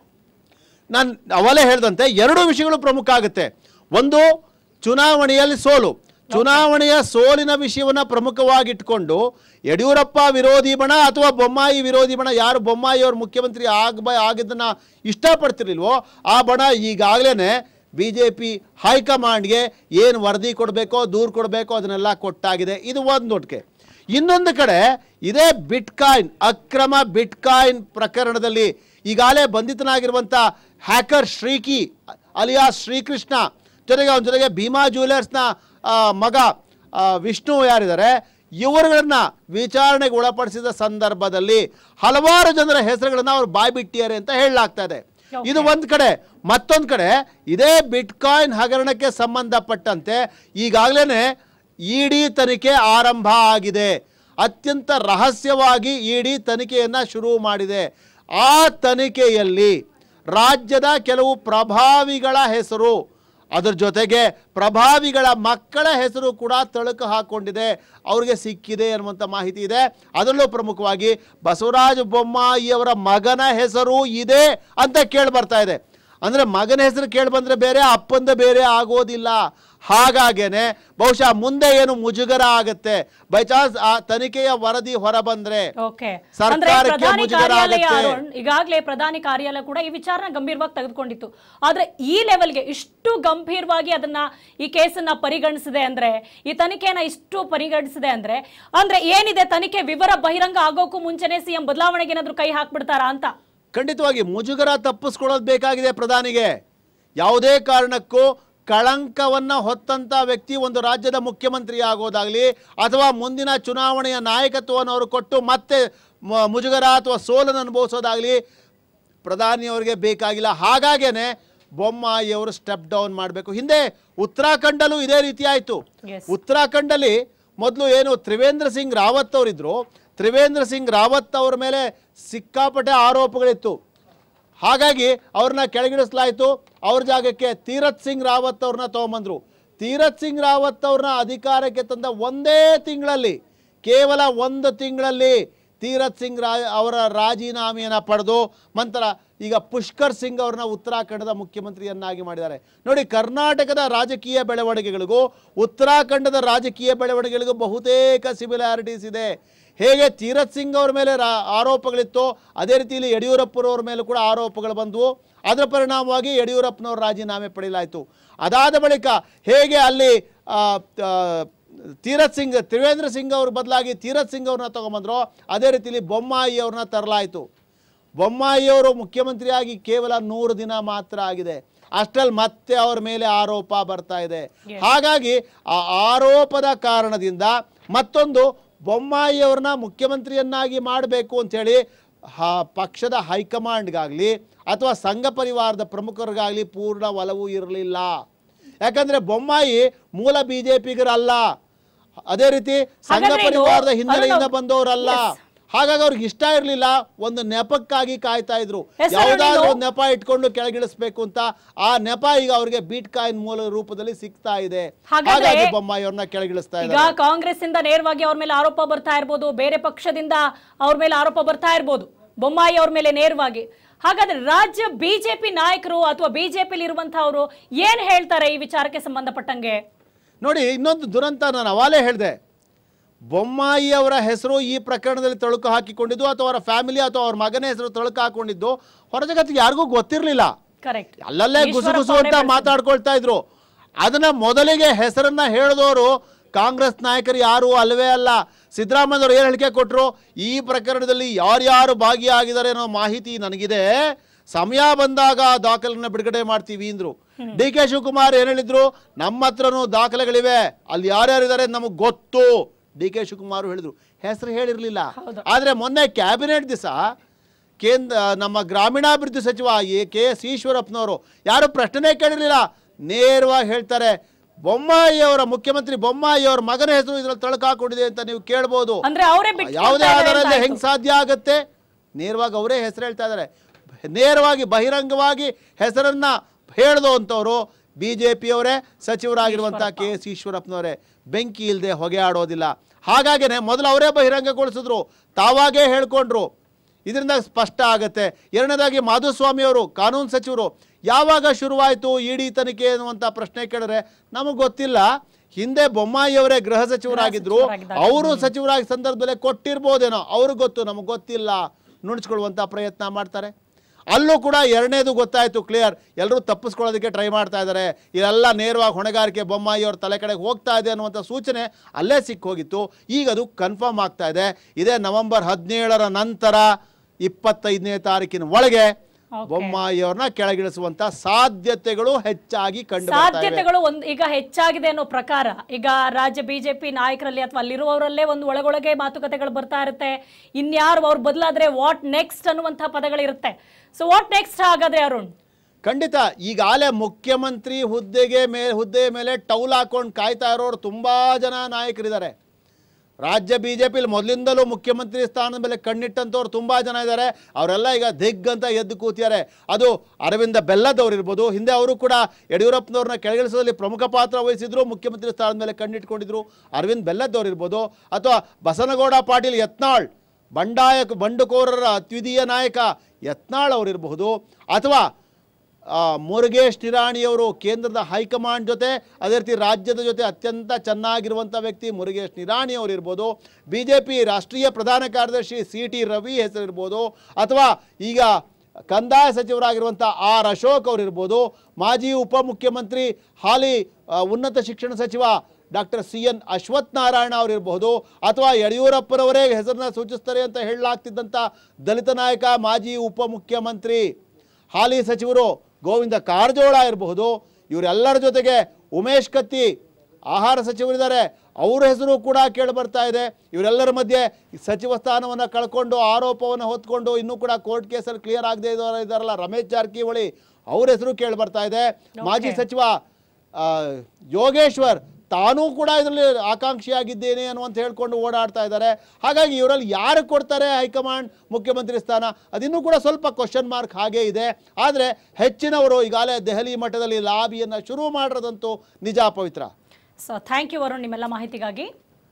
ನಾನು ಅವಲೇ ಹೇಳಿದಂತೆ ಎರಡು ವಿಷಯಗಳು ಪ್ರಮುಖ ಆಗುತ್ತೆ ಒಂದು ಚುನಾವಣೆಯಲ್ಲಿ ಸೋಲು ಚುನಾವಣೆಯ ಸೋಲಿನ ವಿಷಯವನ್ನ ಪ್ರಮುಖವಾಗಿಟ್ಕೊಂಡು ಯಡಿಯೂರಪ್ಪ ವಿರೋಧಿ ಬಣ ಅಥವಾ ಬೊಮ್ಮಾಯಿ ವಿರೋಧಿ ಬಣ ಯಾರು ಬೊಮ್ಮಾಯಿ ಅವರು ಮುಖ್ಯಮಂತ್ರಿ ಆಗ ಆಗಿದ್ದನ್ನ ಇಷ್ಟಪಡ್ತಿರ್ಲಿಲ್ವೋ ಆ ಬಣ ಈಗಾಗಲೇ ಬಿ ಜೆ ಪಿ ಹೈಕಮಾಂಡ್ಗೆ ಏನು ವರದಿ ಕೊಡಬೇಕೋ ದೂರು ಕೊಡಬೇಕೋ ಅದನ್ನೆಲ್ಲ ಕೊಟ್ಟಾಗಿದೆ ಇದು ಒಂದು ಒಟ್ಟಿಗೆ ಇನ್ನೊಂದು ಕಡೆ ಇದೇ ಬಿಟ್ಕಾಯಿನ್ ಅಕ್ರಮ ಬಿಟ್ಕಾಯಿನ್ ಪ್ರಕರಣದಲ್ಲಿ ಈಗಾಗಲೇ ಬಂಧಿತನಾಗಿರುವಂಥ ಹ್ಯಾಕರ್ ಶ್ರೀಕಿ ಅಲಿಯಾಸ್ ಶ್ರೀಕೃಷ್ಣ ಜೊತೆಗೆ ಅವನ ಜೊತೆಗೆ ಭೀಮಾ ಜ್ಯುವೆಲರ್ಸ್ನ ಆ, ಮಗ ಆ, ವಿಷ್ಣು ಯಾರಿದ್ದಾರೆ ಇವರುಗಳನ್ನ ವಿಚಾರಣೆಗೆ ಒಳಪಡಿಸಿದ ಸಂದರ್ಭದಲ್ಲಿ ಹಲವಾರು ಜನರ ಹೆಸರುಗಳನ್ನ ಅವ್ರು ಬಾಯ್ಬಿಟ್ಟಿದ್ದಾರೆ ಅಂತ ಹೇಳಲಾಗ್ತಾ ಇದೆ ಇದು ಒಂದ್ ಕಡೆ ಮತ್ತೊಂದು ಕಡೆ ಇದೇ ಬಿಟ್ಕಾಯಿನ್ ಹಗರಣಕ್ಕೆ ಸಂಬಂಧಪಟ್ಟಂತೆ ಈಗಾಗಲೇ ಇಡಿ ತನಿಖೆ ಆರಂಭ ಆಗಿದೆ ಅತ್ಯಂತ ರಹಸ್ಯವಾಗಿ ಇಡಿ ತನಿಖೆಯನ್ನು ಶುರು ಮಾಡಿದೆ ಆ ತನಿಖೆಯಲ್ಲಿ ರಾಜ್ಯದ ಕೆಲವು ಪ್ರಭಾವಿಗಳ ಹೆಸರು ಅದರ ಜೊತೆಗೆ ಪ್ರಭಾವಿಗಳ ಮಕ್ಕಳ ಹೆಸರು ಕೂಡ ತಳುಕು ಹಾಕೊಂಡಿದೆ ಅವ್ರಿಗೆ ಸಿಕ್ಕಿದೆ ಅನ್ನುವಂಥ ಮಾಹಿತಿ ಇದೆ ಅದರಲ್ಲೂ ಪ್ರಮುಖವಾಗಿ ಬಸವರಾಜ ಬೊಮ್ಮಾಯಿಯವರ ಮಗನ ಹೆಸರು ಇದೆ ಅಂತ ಕೇಳಿ ಬರ್ತಾ ಇದೆ ಅಂದರೆ ಮಗನ ಹೆಸರು ಕೇಳಿ ಬಂದರೆ ಬೇರೆ ಅಪ್ಪಂದ ಬೇರೆ ಆಗೋದಿಲ್ಲ ಹಾಗಾಗೇನೆ ಬಹುಶಃ ಮುಂದೆ ಏನು ಮುಜುಗರ ಆಗತ್ತೆ ಬೈ ಚಾನ್ಸ್ ಆ ತನಿಖೆಯ ವರದಿ ಹೊರಬಂದ್ರೆ ಓಕೆ ಅಂದ್ರೆ ಸರ್ಕಾರಕ್ಕೆ ಪ್ರಧಾನಿ ಮುಜುಗರ ಕಾರ್ಯಾಲಯ ಆಗತ್ತೆ. ಅರುಣ್ ಈಗಾಗಲೇ ಪ್ರಧಾನಿ ಕಾರ್ಯಾಲಯ ಕೂಡ ಈ ವಿಚಾರನ ಗಂಭೀರವಾಗಿ ತೆಗೆದುಕೊಂಡಿತ್ತು ಆದ್ರೆ ಈ ಲೆವೆಲ್ಗೆ ಇಷ್ಟು ಗಂಭೀರವಾಗಿ ಅದನ್ನ ಈ ಕೇಸನ್ನ ಪರಿಗಣಿಸಿದೆ ಅಂದ್ರೆ ಈ ತನಿಖೆನ ಇಷ್ಟು ಪರಿಗಣಿಸಿದೆ ಅಂದ್ರೆ ಅಂದ್ರೆ ಏನಿದೆ ತನಿಖೆ ವಿವರ ಬಹಿರಂಗ ಆಗೋಕ್ಕೂ ಮುಂಚೆನೆ ಸಿಎಂ ಬದಲಾವಣೆಗೆ ಏನಾದ್ರು ಕೈ ಹಾಕ್ಬಿಡ್ತಾರಾ ಅಂತ ಖಂಡಿತವಾಗಿ ಮುಜುಗರ ತಪ್ಪಿಸ್ಕೊಳ್ಳೋದು ಬೇಕಾಗಿದೆ ಪ್ರಧಾನಿಗೆ ಯಾವುದೇ ಕಾರಣಕ್ಕೂ ಕಳಂಕವನ್ನ ಹೊತ್ತಂತ ವ್ಯಕ್ತಿ ಒಂದು ರಾಜ್ಯದ ಮುಖ್ಯಮಂತ್ರಿ ಆಗೋದಾಗ್ಲಿ ಅಥವಾ ಮುಂದಿನ ಚುನಾವಣೆಯ ನಾಯಕತ್ವವನ್ನು ಅವರು ಕೊಟ್ಟು ಮತ್ತೆ ಮ- ಮುಜುಗರ ಅಥವಾ ಸೋಲನ್ನು ಅನುಭವಿಸೋದಾಗ್ಲಿ ಪ್ರಧಾನಿಯವರಿಗೆ ಬೇಕಾಗಿಲ್ಲ ಹಾಗಾಗೇನೆ ಬೊಮ್ಮಾಯಿ ಅವರು ಸ್ಟೆಪ್ ಡೌನ್ ಮಾಡಬೇಕು ಹಿಂದೆ ಉತ್ತರಾಖಂಡಲ್ಲೂ ಇದೇ ರೀತಿ ಆಯಿತು Yes. ಉತ್ತರಾಖಂಡಲ್ಲಿ ಮೊದಲು ಏನು ತ್ರಿವೇಂದ್ರ ಸಿಂಗ್ ರಾವತ್ ಅವರಿದ್ರು ತ್ರಿವೇಂದ್ರ ಸಿಂಗ್ ರಾವತ್ ಅವ್ರ ಮೇಲೆ ಸಿಕ್ಕಾಪಟ್ಟೆ ಆರೋಪಗಳಿತ್ತು ಹಾಗಾಗಿ ಅವ್ರನ್ನ ಕೆಳಗಿಳಿಸಲಾಯಿತು ಅವ್ರ ಜಾಗಕ್ಕೆ ತೀರತ್ ಸಿಂಗ್ ರಾವತ್ ಅವ್ರನ್ನ ತಗೊಂಬಂದ್ರು ತೀರತ್ ಸಿಂಗ್ ರಾವತ್ ಅವ್ರನ್ನ ಅಧಿಕಾರಕ್ಕೆ ತಂದ ಒಂದೇ ತಿಂಗಳಲ್ಲಿ ಕೇವಲ ಒಂದು ತಿಂಗಳಲ್ಲಿ ತೀರತ್ ಸಿಂಗ್ ರಾ ಅವರ ರಾಜೀನಾಮೆಯನ್ನು ಪಡೆದು ನಂತರ ಈಗ ಪುಷ್ಕರ್ ಸಿಂಗ್ ಅವ್ರನ್ನ ಉತ್ತರಾಖಂಡದ ಮುಖ್ಯಮಂತ್ರಿಯನ್ನಾಗಿ ಮಾಡಿದ್ದಾರೆ ನೋಡಿ ಕರ್ನಾಟಕದ ರಾಜಕೀಯ ಬೆಳವಣಿಗೆಗಳಿಗೂ ಉತ್ತರಾಖಂಡದ ರಾಜಕೀಯ ಬೆಳವಣಿಗೆಗಳಿಗೂ ಬಹುತೇಕ ಸಿಮಿಲಾರಿಟೀಸ್ ಇದೆ ಹೇಗೆ ತೀರತ್ ಸಿಂಗ್ ಅವ್ರ ಮೇಲೆ ರಾ ಆರೋಪಗಳಿತ್ತು ಅದೇ ರೀತಿಯಲ್ಲಿ ಯಡಿಯೂರಪ್ಪನವ್ರ ಮೇಲೂ ಕೂಡ ಆರೋಪಗಳು ಬಂದವು ಅದರ ಪರಿಣಾಮವಾಗಿ ಯಡಿಯೂರಪ್ಪನವ್ರ ರಾಜೀನಾಮೆ ಪಡೆಯಲಾಯಿತು ಅದಾದ ಬಳಿಕ ಹೇಗೆ ಅಲ್ಲಿ ಆ, ಆ, ತೀರತ್ ಸಿಂಗ್ ತ್ರಿವೇಂದ್ರ ಸಿಂಗ್ ಅವ್ರ ಬದಲಾಗಿ ತೀರತ್ ಸಿಂಗ್ ಅವ್ರನ್ನ ತಗೊಂಬಂದ್ರು ಅದೇ ರೀತಿಯಲ್ಲಿ ಬೊಮ್ಮಾಯಿ ಅವ್ರನ್ನ ತರಲಾಯಿತು ಬೊಮ್ಮಾಯಿಯವರು ಮುಖ್ಯಮಂತ್ರಿಯಾಗಿ ಕೇವಲ ನೂರು ದಿನ ಮಾತ್ರ ಆಗಿದೆ ಅಷ್ಟರಲ್ಲಿ ಮತ್ತೆ ಅವ್ರ ಮೇಲೆ ಆರೋಪ ಬರ್ತಾ ಇದೆ ಹಾಗಾಗಿ ಆ ಆರೋಪದ ಕಾರಣದಿಂದ ಮತ್ತೊಂದು ಬೊಮ್ಮಾಯಿಯವ್ರನ್ನ ಮುಖ್ಯಮಂತ್ರಿಯನ್ನಾಗಿ ಮಾಡಬೇಕು ಅಂಥೇಳಿ ಹ ಪಕ್ಷದ ಹೈಕಮಾಂಡ್ಗಾಗಲಿ ಅಥವಾ ಸಂಘ ಪರಿವಾರದ ಪ್ರಮುಖರಿಗಾಗಲಿ ಪೂರ್ಣ ಒಲವು ಇರಲಿಲ್ಲ ಯಾಕಂದ್ರೆ ಬೊಮ್ಮಾಯಿ ಮೂಲ ಬಿ ಜೆ ಪಿಗರಲ್ಲ ಅದೇ ರೀತಿ ಸಂಘ ಹಾಗಾದ್ರೆ ಇದು ಪರಿವಾರದ ಹಿನ್ನೆಲೆಯಿಂದ ಅರುಣ್ ಬಂದವರಲ್ಲ Yes. ಹಾಗಾಗಿ ಅವ್ರಿಗೆ ಇಷ್ಟ ಇರಲಿಲ್ಲ ಒಂದು ನೆಪಕ್ಕಾಗಿ ಕಾಯ್ತಾ ಇದ್ರು Yes, ಅರುಣ್, ಯಾವುದಾದ್ರೂ ಇದು- ಒಂದು ನೆಪ ಇಟ್ಕೊಂಡು ಕೆಳಗಿಳಿಸ್ಬೇಕು ಅಂತ ಆ ನೆಪ ಈಗ ಅವ್ರಿಗೆ ಬೀಟ್ ಕಾಯಿನ್ ಮೂಲ ರೂಪದಲ್ಲಿ ಸಿಗ್ತಾ ಇದೆ ಹಾಗಾದ್ರೆ ಹಾಗಾಗಿ ಬೊಮ್ಮಾಯಿ ಅವ್ರನ್ನ ಕೆಳಗಿಳಿಸ್ತಾ ಈಗ ಇದ್ದಾರೆ ಕಾಂಗ್ರೆಸ್ ಇಂದ ನೇರವಾಗಿ ಅವ್ರ ಮೇಲೆ ಆರೋಪ ಬರ್ತಾ ಇರ್ಬೋದು ಬೇರೆ ಪಕ್ಷದಿಂದ ಅವ್ರ ಮೇಲೆ ಆರೋಪ ಬರ್ತಾ ಇರ್ಬೋದು ಬೊಮ್ಮಾಯಿ ಅವ್ರ ಮೇಲೆ ನೇರವಾಗಿ ಹಾಗಾದ್ರೆ ರಾಜ್ಯ ಬಿಜೆಪಿ ನಾಯಕರು ಅಥವಾ ಬಿಜೆಪಿಲಿ ಇರುವಂತಹವರು ಏನ್ ಹೇಳ್ತಾರೆ ಈ ವಿಚಾರಕ್ಕೆ ಸಂಬಂಧಪಟ್ಟಂಗೆ ನೋಡಿ ಇನ್ನೊಂದು ದುರಂತ ನಾನು ಅವಾಲೇ ಹೇಳಿದೆ ಬೊಮ್ಮಾಯಿ ಅವರ ಹೆಸರು ಈ ಪ್ರಕರಣದಲ್ಲಿ ತಳುಕು ಹಾಕಿಕೊಂಡಿದ್ದು ಅಥವಾ ಅವರ ಫ್ಯಾಮಿಲಿ ಅಥವಾ ಅವ್ರ ಮಗನ ಹೆಸರು ತಳುಕು ಹಾಕೊಂಡಿದ್ದು ಹೊರ ಜಗತ್ತಿಗೆ ಯಾರಿಗೂ ಗೊತ್ತಿರಲಿಲ್ಲ ಕರೆಕ್ಟ್ ಅಲ್ಲಲ್ಲೇ ಗುಸು ಗುಸು ಅಂತ ಮಾತಾಡ್ಕೊಳ್ತಾ ಇದ್ರು ಅದನ್ನ ಮೊದಲಿಗೆ ಹೆಸರನ್ನ ಹೇಳಿದವರು ಕಾಂಗ್ರೆಸ್ ನಾಯಕರು ಯಾರು ಅಲ್ವೇ ಅಲ್ಲ ಸಿದ್ದರಾಮಯ್ಯವರು ಏನು ಹೇಳಿಕೆ ಕೊಟ್ಟರು ಈ ಪ್ರಕರಣದಲ್ಲಿ ಯಾರ್ಯಾರು ಭಾಗಿಯಾಗಿದ್ದಾರೆ ಅನ್ನೋ ಮಾಹಿತಿ ನನಗಿದೆ ಸಮಯ ಬಂದಾಗ ಆ ದಾಖಲೆನ ಬಿಡುಗಡೆ ಮಾಡ್ತೀವಿ ಅಂದ್ರು ಡಿ ಕೆ ಶಿವಕುಮಾರ್ ಏನ್ ಹೇಳಿದ್ರು ನಮ್ಮ ಹತ್ರನೂ ದಾಖಲೆಗಳಿವೆ ಅಲ್ಲಿ ಯಾರ್ಯಾರಿದ್ದಾರೆ ನಮಗೆ ಗೊತ್ತು ಡಿ ಕೆ ಶಿವಕುಮಾರ್ ಹೇಳಿದ್ರು ಹೆಸರು ಹೇಳಿರ್ಲಿಲ್ಲ ಆದ್ರೆ ಮೊನ್ನೆ ಕ್ಯಾಬಿನೆಟ್ ದಿವಸ ಕೇಂದ್ರ ನಮ್ಮ ಗ್ರಾಮೀಣಾಭಿವೃದ್ಧಿ ಸಚಿವ ಎ ಕೆ ಎಸ್ ಈಶ್ವರಪ್ಪನವರು ಯಾರು ಪ್ರಶ್ನೆ ಕೇಳಿರಲಿಲ್ಲ ನೇರವಾಗಿ ಹೇಳ್ತಾರೆ ಬೊಮ್ಮಾಯಿ ಅವರ ಮುಖ್ಯಮಂತ್ರಿ ಬೊಮ್ಮಾಯಿ ಅವರ ಮಗನ ಹೆಸರು ಇದ್ರಲ್ಲಿ ತಳಕು ಹಾಕೊಂಡಿದೆ ಅಂತ ನೀವು ಕೇಳ್ಬೋದು ಅಂದ್ರೆ ಅವರೇ ಬಿಟ್ಟು ಯಾವುದೇ ಕೊಡ್ತಾ ಇದ್ದಾರೆ ಆಧಾರದಲ್ಲಿ ಅಂತ ಹೆಂಗ್ ಸಾಧ್ಯ ಆಗತ್ತೆ ನೇರವಾಗಿ ಅವರೇ ಹೆಸರು ಹೇಳ್ತಾ ಇದ್ದಾರೆ ನೇರವಾಗಿ ಬಹಿರಂಗವಾಗಿ ಹೆಸರನ್ನ ಹೇಳ್ದೋ ಅಂತವರು ಬಿ ಜೆ ಪಿಯವರೇ ಸಚಿವರಾಗಿರುವಂಥ ಕೆ ಎಸ್ ಈಶ್ವರಪ್ಪನವರೇ ಬೆಂಕಿ ಇಲ್ಲದೆ ಹೊಗೆ ಆಡೋದಿಲ್ಲ ಹಾಗಾಗಿನೇ ಮೊದಲು ಅವರೇ ಬಹಿರಂಗಗೊಳಿಸಿದ್ರು ತಾವಾಗೇ ಹೇಳ್ಕೊಂಡ್ರು ಇದರಿಂದ ಸ್ಪಷ್ಟ ಆಗತ್ತೆ ಎರಡನೇದಾಗಿ ಮಾಧುಸ್ವಾಮಿ ಅವರು ಕಾನೂನು ಸಚಿವರು ಯಾವಾಗ ಶುರುವಾಯಿತು ಇಡಿ ತನಿಖೆ ಅನ್ನುವಂಥ ಪ್ರಶ್ನೆ ಕೇಳಿದ್ರೆ ನಮಗೆ ಗೊತ್ತಿಲ್ಲ ಹಿಂದೆ ಬೊಮ್ಮಾಯಿಯವರೇ ಗೃಹ ಸಚಿವರಾಗಿದ್ರು ಸಚಿವರಾಗಿದ್ದಾಗ. ಅವರು ಸಚಿವರಾಗಿ ಸಂದರ್ಭದಲ್ಲಿ ಕೊಟ್ಟಿರ್ಬೋದೇನೋ ಅವ್ರಿಗೆ ಗೊತ್ತು ನಮಗೆ ಗೊತ್ತಿಲ್ಲ ನುಣುಚ್ಕೊಳ್ಳುವಂಥ ಪ್ರಯತ್ನ ಮಾಡ್ತಾರೆ ಅಲ್ಲೂ ಕೂಡ ಎರಡನೇದು ಗೊತ್ತಾಯ್ತು ಕ್ಲಿಯರ್ ಎಲ್ಲರೂ ತಪ್ಪಿಸ್ಕೊಳ್ಳೋದಕ್ಕೆ ಟ್ರೈ ಮಾಡ್ತಾ ಇದ್ದಾರೆ ಇದೆಲ್ಲ ನೇರವಾಗಿ ಹೊಣೆಗಾರಿಕೆ ಬೊಮ್ಮಾಯಿ ಅವ್ರ ತಲೆ ಕಡೆಗೆ ಹೋಗ್ತಾ ಇದೆ ಅನ್ನುವಂಥ ಸೂಚನೆ ಅಲ್ಲೇ ಸಿಕ್ಕಿ ಹೋಗಿತ್ತು ಈಗ ಅದು ಕನ್ಫರ್ಮ್ ಆಗ್ತಾ ಇದೆ ಇದೇ ನವೆಂಬರ್ ಹದಿನೇಳರ ನಂತರ ಇಪ್ಪತ್ತೈದನೇ ತಾರೀಕಿನ ಒಳಗೆ ಬೊಮ್ಮಾಯಿ ಅವ್ರನ್ನ ಕೆಳಗಿಳಿಸುವಂತ ಸಾಧ್ಯತೆಗಳು ಹೆಚ್ಚಾಗಿ ಕಂಡು ಬರ್ತಾ ಇವೆ ಸಾಧ್ಯತೆಗಳು ಒಂದು ಈಗ ಹೆಚ್ಚಾಗಿದೆ ಅನ್ನೋ ಪ್ರಕಾರ ಈಗ ರಾಜ್ಯ ಬಿಜೆಪಿ ನಾಯಕರಲ್ಲಿ ಅಥವಾ ಅಲ್ಲಿರುವವರಲ್ಲೇ ಒಂದು ಒಳಗೊಳಗೆ ಮಾತುಕತೆಗಳು ಬರ್ತಾ ಇರುತ್ತೆ ಇನ್ಯಾರು ಅವ್ರು ಬದಲಾದ್ರೆ ವಾಟ್ ನೆಕ್ಸ್ಟ್ ಅನ್ನುವಂತಹ ಪದಗಳಿರುತ್ತೆ ಸೊ ವಾಟ್ ನೆಕ್ಸ್ಟ್ ಹಾಗಾದ್ರೆ ಅರುಣ್ ಖಂಡಿತ ಈಗಾಗಲೇ ಮುಖ್ಯಮಂತ್ರಿ ಹುದ್ದೆಗೆ ಮೇಲೆ ಹುದ್ದೆಯ ಮೇಲೆ ಟೌಲ್ ಹಾಕೊಂಡು ಕಾಯ್ತಾ ಇರೋರು ತುಂಬಾ ಜನ ನಾಯಕರಿದ್ದಾರೆ ರಾಜ್ಯ ಬಿ ಜೆ ಪಿಲಿ ಮೊದಲಿಂದಲೂ ಮುಖ್ಯಮಂತ್ರಿ ಸ್ಥಾನದ ಮೇಲೆ ಕಣ್ಣಿಟ್ಟಂಥವ್ರು ತುಂಬ ಜನ ಇದ್ದಾರೆ ಅವರೆಲ್ಲ ಈಗ ದಿಗ್ ಅಂತ ಎದ್ದು ಕೂತಿದ್ದಾರೆ ಅದು ಅರವಿಂದ ಬೆಲ್ಲದವ್ರು ಇರ್ಬೋದು ಹಿಂದೆ ಅವರು ಕೂಡ ಯಡಿಯೂರಪ್ಪನವ್ರನ್ನ ಕೆಳಗಿಳಿಸೋದ್ರಲ್ಲಿ ಪ್ರಮುಖ ಪಾತ್ರ ವಹಿಸಿದ್ರು ಮುಖ್ಯಮಂತ್ರಿ ಸ್ಥಾನದ ಮೇಲೆ ಕಣ್ಣಿಟ್ಕೊಂಡಿದ್ರು ಅರವಿಂದ್ ಬೆಲ್ಲದವ್ರು ಇರ್ಬೋದು ಅಥವಾ ಬಸನಗೌಡ ಪಾಟೀಲ್ ಯತ್ನಾಳ್ ಬಂಡಾಯ ಬಂಡುಕೋರರ ಅದ್ವಿತೀಯ ನಾಯಕ ಯತ್ನಾಳ್ ಅವರಿರಬಹುದು ಅಥವಾ ಆ, ಮುರುಗೇಶ್ ನಿರಾಣಿಯವರು ಕೇಂದ್ರದ ಹೈಕಮಾಂಡ್ ಜೊತೆ ಅದೇ ರೀತಿ ರಾಜ್ಯದ ಜೊತೆ ಅತ್ಯಂತ ಚೆನ್ನಾಗಿರುವಂಥ ವ್ಯಕ್ತಿ ಮುರುಗೇಶ್ ನಿರಾಣಿ ಅವರು ಇರ್ಬೋದು ಬಿ ಜೆ ಪಿ ರಾಷ್ಟ್ರೀಯ ಪ್ರಧಾನ ಕಾರ್ಯದರ್ಶಿ ಸಿ ಟಿ ರವಿ ಹೆಸರಿರ್ಬೋದು ಅಥವಾ ಈಗ ಕಂದಾಯ ಸಚಿವರಾಗಿರುವಂಥ ಆರ್ ಅಶೋಕ್ ಅವರಿರ್ಬೋದು ಮಾಜಿ ಉಪಮುಖ್ಯಮಂತ್ರಿ ಹಾಲಿ ಆ, ಉನ್ನತ ಶಿಕ್ಷಣ ಸಚಿವ doctor C N Ashwath Narayana ಅವರಿರಬಹುದು ಅಥವಾ ಯಡಿಯೂರಪ್ಪನವರೇ ಹೆಸರನ್ನ ಸೂಚಿಸ್ತಾರೆ ಅಂತ ಹೇಳಲಾಗ್ತಿದ್ದಂಥ ದಲಿತ ನಾಯಕ ಮಾಜಿ ಉಪಮುಖ್ಯಮಂತ್ರಿ ಹಾಲಿ ಸಚಿವರು ಗೋವಿಂದ ಕಾರಜೋಳ ಇರಬಹುದು ಇವರೆಲ್ಲರ ಜೊತೆಗೆ ಉಮೇಶ್ ಕತ್ತಿ ಆಹಾರ ಸಚಿವರಿದ್ದಾರೆ ಅವ್ರ ಹೆಸರು ಕೂಡ ಕೇಳಿ ಬರ್ತಾ ಇದೆ ಇವರೆಲ್ಲರ ಮಧ್ಯೆ ಈ ಸಚಿವ ಸ್ಥಾನವನ್ನು ಕಳ್ಕೊಂಡು ಆರೋಪವನ್ನು ಹೊತ್ಕೊಂಡು ಇನ್ನೂ ಕೂಡ ಕೋರ್ಟ್ ಕೇಸಲ್ಲಿ ಕ್ಲಿಯರ್ ಆಗದೆ ಇದ್ದಾರಲ್ಲ ರಮೇಶ್ ಜಾರಕಿಹೊಳಿ ಅವ್ರ ಹೆಸರು ಕೇಳಿ ಬರ್ತಾ ಇದೆ ಮಾಜಿ ಸಚಿವ ಆ, ಯೋಗೇಶ್ವರ್ ತಾನೂ ಕೂಡ ಇದರಲ್ಲಿ ಆಕಾಂಕ್ಷಿಯಾಗಿದ್ದೇನೆ ಅನ್ನುವಂತ ಹೇಳ್ಕೊಂಡು ಓಡಾಡ್ತಾ ಇದ್ದಾರೆ ಹಾಗಾಗಿ ಇವರಲ್ಲಿ ಯಾರು ಕೊಡ್ತಾರೆ ಹೈಕಮಾಂಡ್ ಮುಖ್ಯಮಂತ್ರಿ ಸ್ಥಾನ ಅದಿನ್ನೂ ಕೂಡ ಸ್ವಲ್ಪ ಕ್ವಶನ್ ಮಾರ್ಕ್ ಹಾಗೇ ಇದೆ ಆದರೆ ಹೆಚ್ಚಿನವರು ಈಗಾಗಲೇ ದೆಹಲಿ ಮಟ್ಟದಲ್ಲಿ ಲಾಬಿಯನ್ನು ಶುರು ಮಾಡಿರೋದಂತೂ ನಿಜ Pavithra so thank you Varun ನಿಮ್ಮೆಲ್ಲ ಮಾಹಿತಿಗಾಗಿ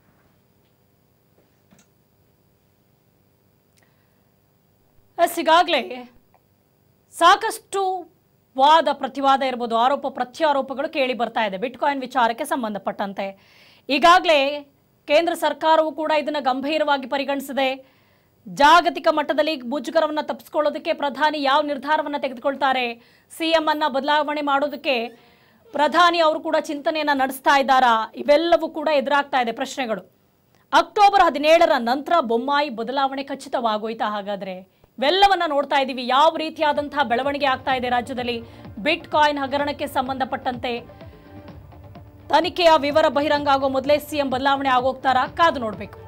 ಎಸ್ ಈಗಾಗಲೇ ಸಾಕಷ್ಟು ವಾದ ಪ್ರತಿವಾದ ಇರ್ಬೋದು ಆರೋಪ ಪ್ರತ್ಯಾರೋಪಗಳು ಕೇಳಿ ಬರ್ತಾ ಇದೆ ಬಿಟ್ಕಾಯಿನ್ ವಿಚಾರಕ್ಕೆ ಸಂಬಂಧಪಟ್ಟಂತೆ ಈಗಾಗಲೇ ಕೇಂದ್ರ ಸರ್ಕಾರವು ಕೂಡ ಇದನ್ನು ಗಂಭೀರವಾಗಿ ಪರಿಗಣಿಸಿದೆ ಜಾಗತಿಕ ಮಟ್ಟದಲ್ಲಿ ಮುಜುಗರವನ್ನು ತಪ್ಪಿಸ್ಕೊಳ್ಳೋದಕ್ಕೆ ಪ್ರಧಾನಿ ಯಾವ ನಿರ್ಧಾರವನ್ನು ತೆಗೆದುಕೊಳ್ತಾರೆ ಸಿಎಂ ಅನ್ನ ಬದಲಾವಣೆ ಮಾಡೋದಕ್ಕೆ ಪ್ರಧಾನಿ ಅವರು ಕೂಡ ಚಿಂತನೆಯನ್ನ ನಡೆಸ್ತಾ ಇದ್ದಾರಾ ಇವೆಲ್ಲವೂ ಕೂಡ ಎದುರಾಗ್ತಾ ಇದೆ ಪ್ರಶ್ನೆಗಳು ಅಕ್ಟೋಬರ್ ಹದಿನೇಳರ ನಂತರ ಬೊಮ್ಮಾಯಿ ಬದಲಾವಣೆ ಖಚಿತವಾಗೋಯ್ತಾ ಹಾಗಾದ್ರೆ ಇವೆಲ್ಲವನ್ನ ನೋಡ್ತಾ ಇದ್ದೀವಿ ಯಾವ ರೀತಿಯಾದಂತಹ ಬೆಳವಣಿಗೆ ಆಗ್ತಾ ಇದೆ ರಾಜ್ಯದಲ್ಲಿ ಬಿಟ್ ಕಾಯಿನ್ ಹಗರಣಕ್ಕೆ ಸಂಬಂಧಪಟ್ಟಂತೆ ತನಿಖೆಯ ವಿವರ ಬಹಿರಂಗ ಆಗೋ ಮೊದಲೇ ಸಿಎಂ ಬದಲಾವಣೆ ಆಗೋಗ್ತಾರಾ ಕಾದು ನೋಡಬೇಕು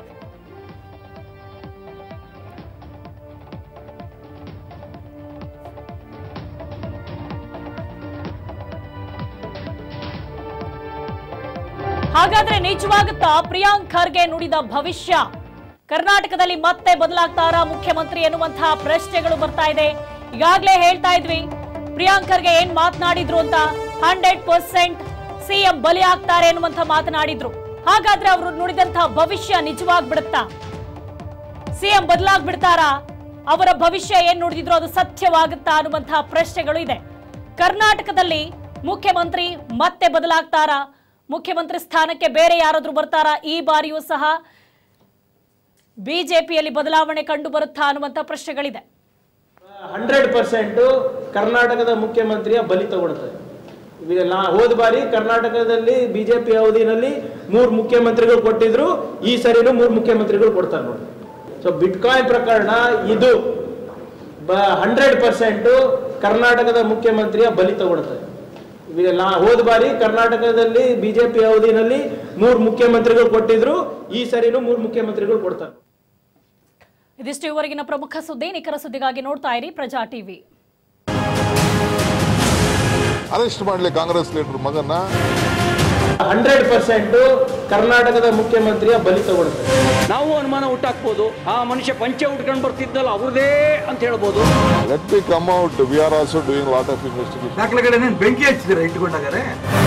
ಹಾಗಾದ್ರೆ ನಿಜವಾಗುತ್ತಾ ಪ್ರಿಯಾಂಕ್ ಖರ್ಗೆ ನುಡಿದ ಭವಿಷ್ಯ ಕರ್ನಾಟಕದಲ್ಲಿ ಮತ್ತೆ ಬದಲಾಗ್ತಾರಾ ಮುಖ್ಯಮಂತ್ರಿ ಎನ್ನುವಂತಹ ಪ್ರಶ್ನೆಗಳು ಬರ್ತಾ ಇದೆ ಈಗಾಗಲೇ ಹೇಳ್ತಾ ಇದ್ವಿ ಪ್ರಿಯಾಂಕ್ ಖರ್ಗೆ ಏನ್ ಮಾತನಾಡಿದ್ರು ಅಂತ ಹಂಡ್ರೆಡ್ ಪರ್ಸೆಂಟ್ ಸಿಎಂ ಬಲಿ ಆಗ್ತಾರೆ ಎನ್ನುವಂತ ಮಾತನಾಡಿದ್ರು ಹಾಗಾದ್ರೆ ಅವರು ನುಡಿದಂತಹ ಭವಿಷ್ಯ ನಿಜವಾಗ್ಬಿಡುತ್ತಾ ಸಿಎಂ ಬದಲಾಗ್ಬಿಡ್ತಾರಾ ಅವರ ಭವಿಷ್ಯ ಏನ್ ನುಡಿದಿದ್ರು ಅದು ಸತ್ಯವಾಗುತ್ತಾ ಅನ್ನುವಂತಹ ಪ್ರಶ್ನೆಗಳು ಇದೆ ಕರ್ನಾಟಕದಲ್ಲಿ ಮುಖ್ಯಮಂತ್ರಿ ಮತ್ತೆ ಬದಲಾಗ್ತಾರಾ ಮುಖ್ಯಮಂತ್ರಿ ಸ್ಥಾನಕ್ಕೆ ಬೇರೆ ಯಾರಾದ್ರೂ ಬರ್ತಾರಾ ಈ ಬಾರಿಯೂ ಸಹ ಬಿಜೆಪಿಯಲ್ಲಿ ಬದಲಾವಣೆ ಕಂಡು ಬರುತ್ತಾ ಅನ್ನುವಂಥ ಪ್ರಶ್ನೆಗಳಿದೆ ಹಂಡ್ರೆಡ್ ಪರ್ಸೆಂಟ್ ಕರ್ನಾಟಕದ ಮುಖ್ಯಮಂತ್ರಿಯ ಬಲಿ ತಗೊಳ್ತಾರೆ ಈಗ ನಾ ಹೋದ ಬಾರಿ ಕರ್ನಾಟಕದಲ್ಲಿ ಬಿಜೆಪಿ ಅವಧಿನಲ್ಲಿ ಮೂರು ಮುಖ್ಯಮಂತ್ರಿಗಳು ಕೊಟ್ಟಿದ್ರು ಈ ಸರಿನೂ ಮೂರು ಮುಖ್ಯಮಂತ್ರಿಗಳು ಕೊಡ್ತಾರೆ ನೋಡಿ ಸೊ ಬಿಟ್ಕಾಯಿನ್ ಪ್ರಕರಣ ಇದು ಹಂಡ್ರೆಡ್ ಪರ್ಸೆಂಟ್ ಕರ್ನಾಟಕದ ಮುಖ್ಯಮಂತ್ರಿಯ ಬಲಿ ತಗೊಳ್ತಾರೆ ಈಗ ನಾ ಹೋದ ಬಾರಿ ಕರ್ನಾಟಕದಲ್ಲಿ ಬಿಜೆಪಿ ಅವಧಿನಲ್ಲಿ ಮೂರು ಮುಖ್ಯಮಂತ್ರಿಗಳು ಕೊಟ್ಟಿದ್ರು ಈ ಸರಿನೂ ಮೂರು ಮುಖ್ಯಮಂತ್ರಿಗಳು ಕೊಡ್ತಾರೆ ಇದಿಷ್ಟು ಇವರೆಗಿನ ಪ್ರಮುಖ ಸುದ್ದಿ ನಿಖರ ಸುದ್ದಿಗಾಗಿ ನೋಡ್ತಾ ಇರಿ ಪ್ರಜಾ ಟಿವಿ ಅರೆಸ್ಟ್ ಮಾಡಲಿ ಕಾಂಗ್ರೆಸ್ ಲೀಡರ್ ಮಗನ ಹಂಡ್ರೆಡ್ ಪರ್ಸೆಂಟ್ ಕರ್ನಾಟಕದ ಮುಖ್ಯಮಂತ್ರಿಯ ಬಲಿ ತಗೊಳ್ತಾರೆ ನಾವು ಅನುಮಾನ ಹುಟ್ಟಾಕ್ಬೋದು ಆ ಮನುಷ್ಯ ಪಂಚೆ ಉಟ್ಕೊಂಡು ಬರ್ತಿದ್ದಲ್ಲ ಅವ್ರದೇ ಅಂತ ಹೇಳ್ಬೋದು let be come out we are also doing lot of investigation ದಾಖಲೆಗಳನ್ನೇನು ಬೆಂಕಿ ಹಚ್ಚಿದ್ದೀರಾ ಇಟ್ಕೊಂಡಾಗಾರೆ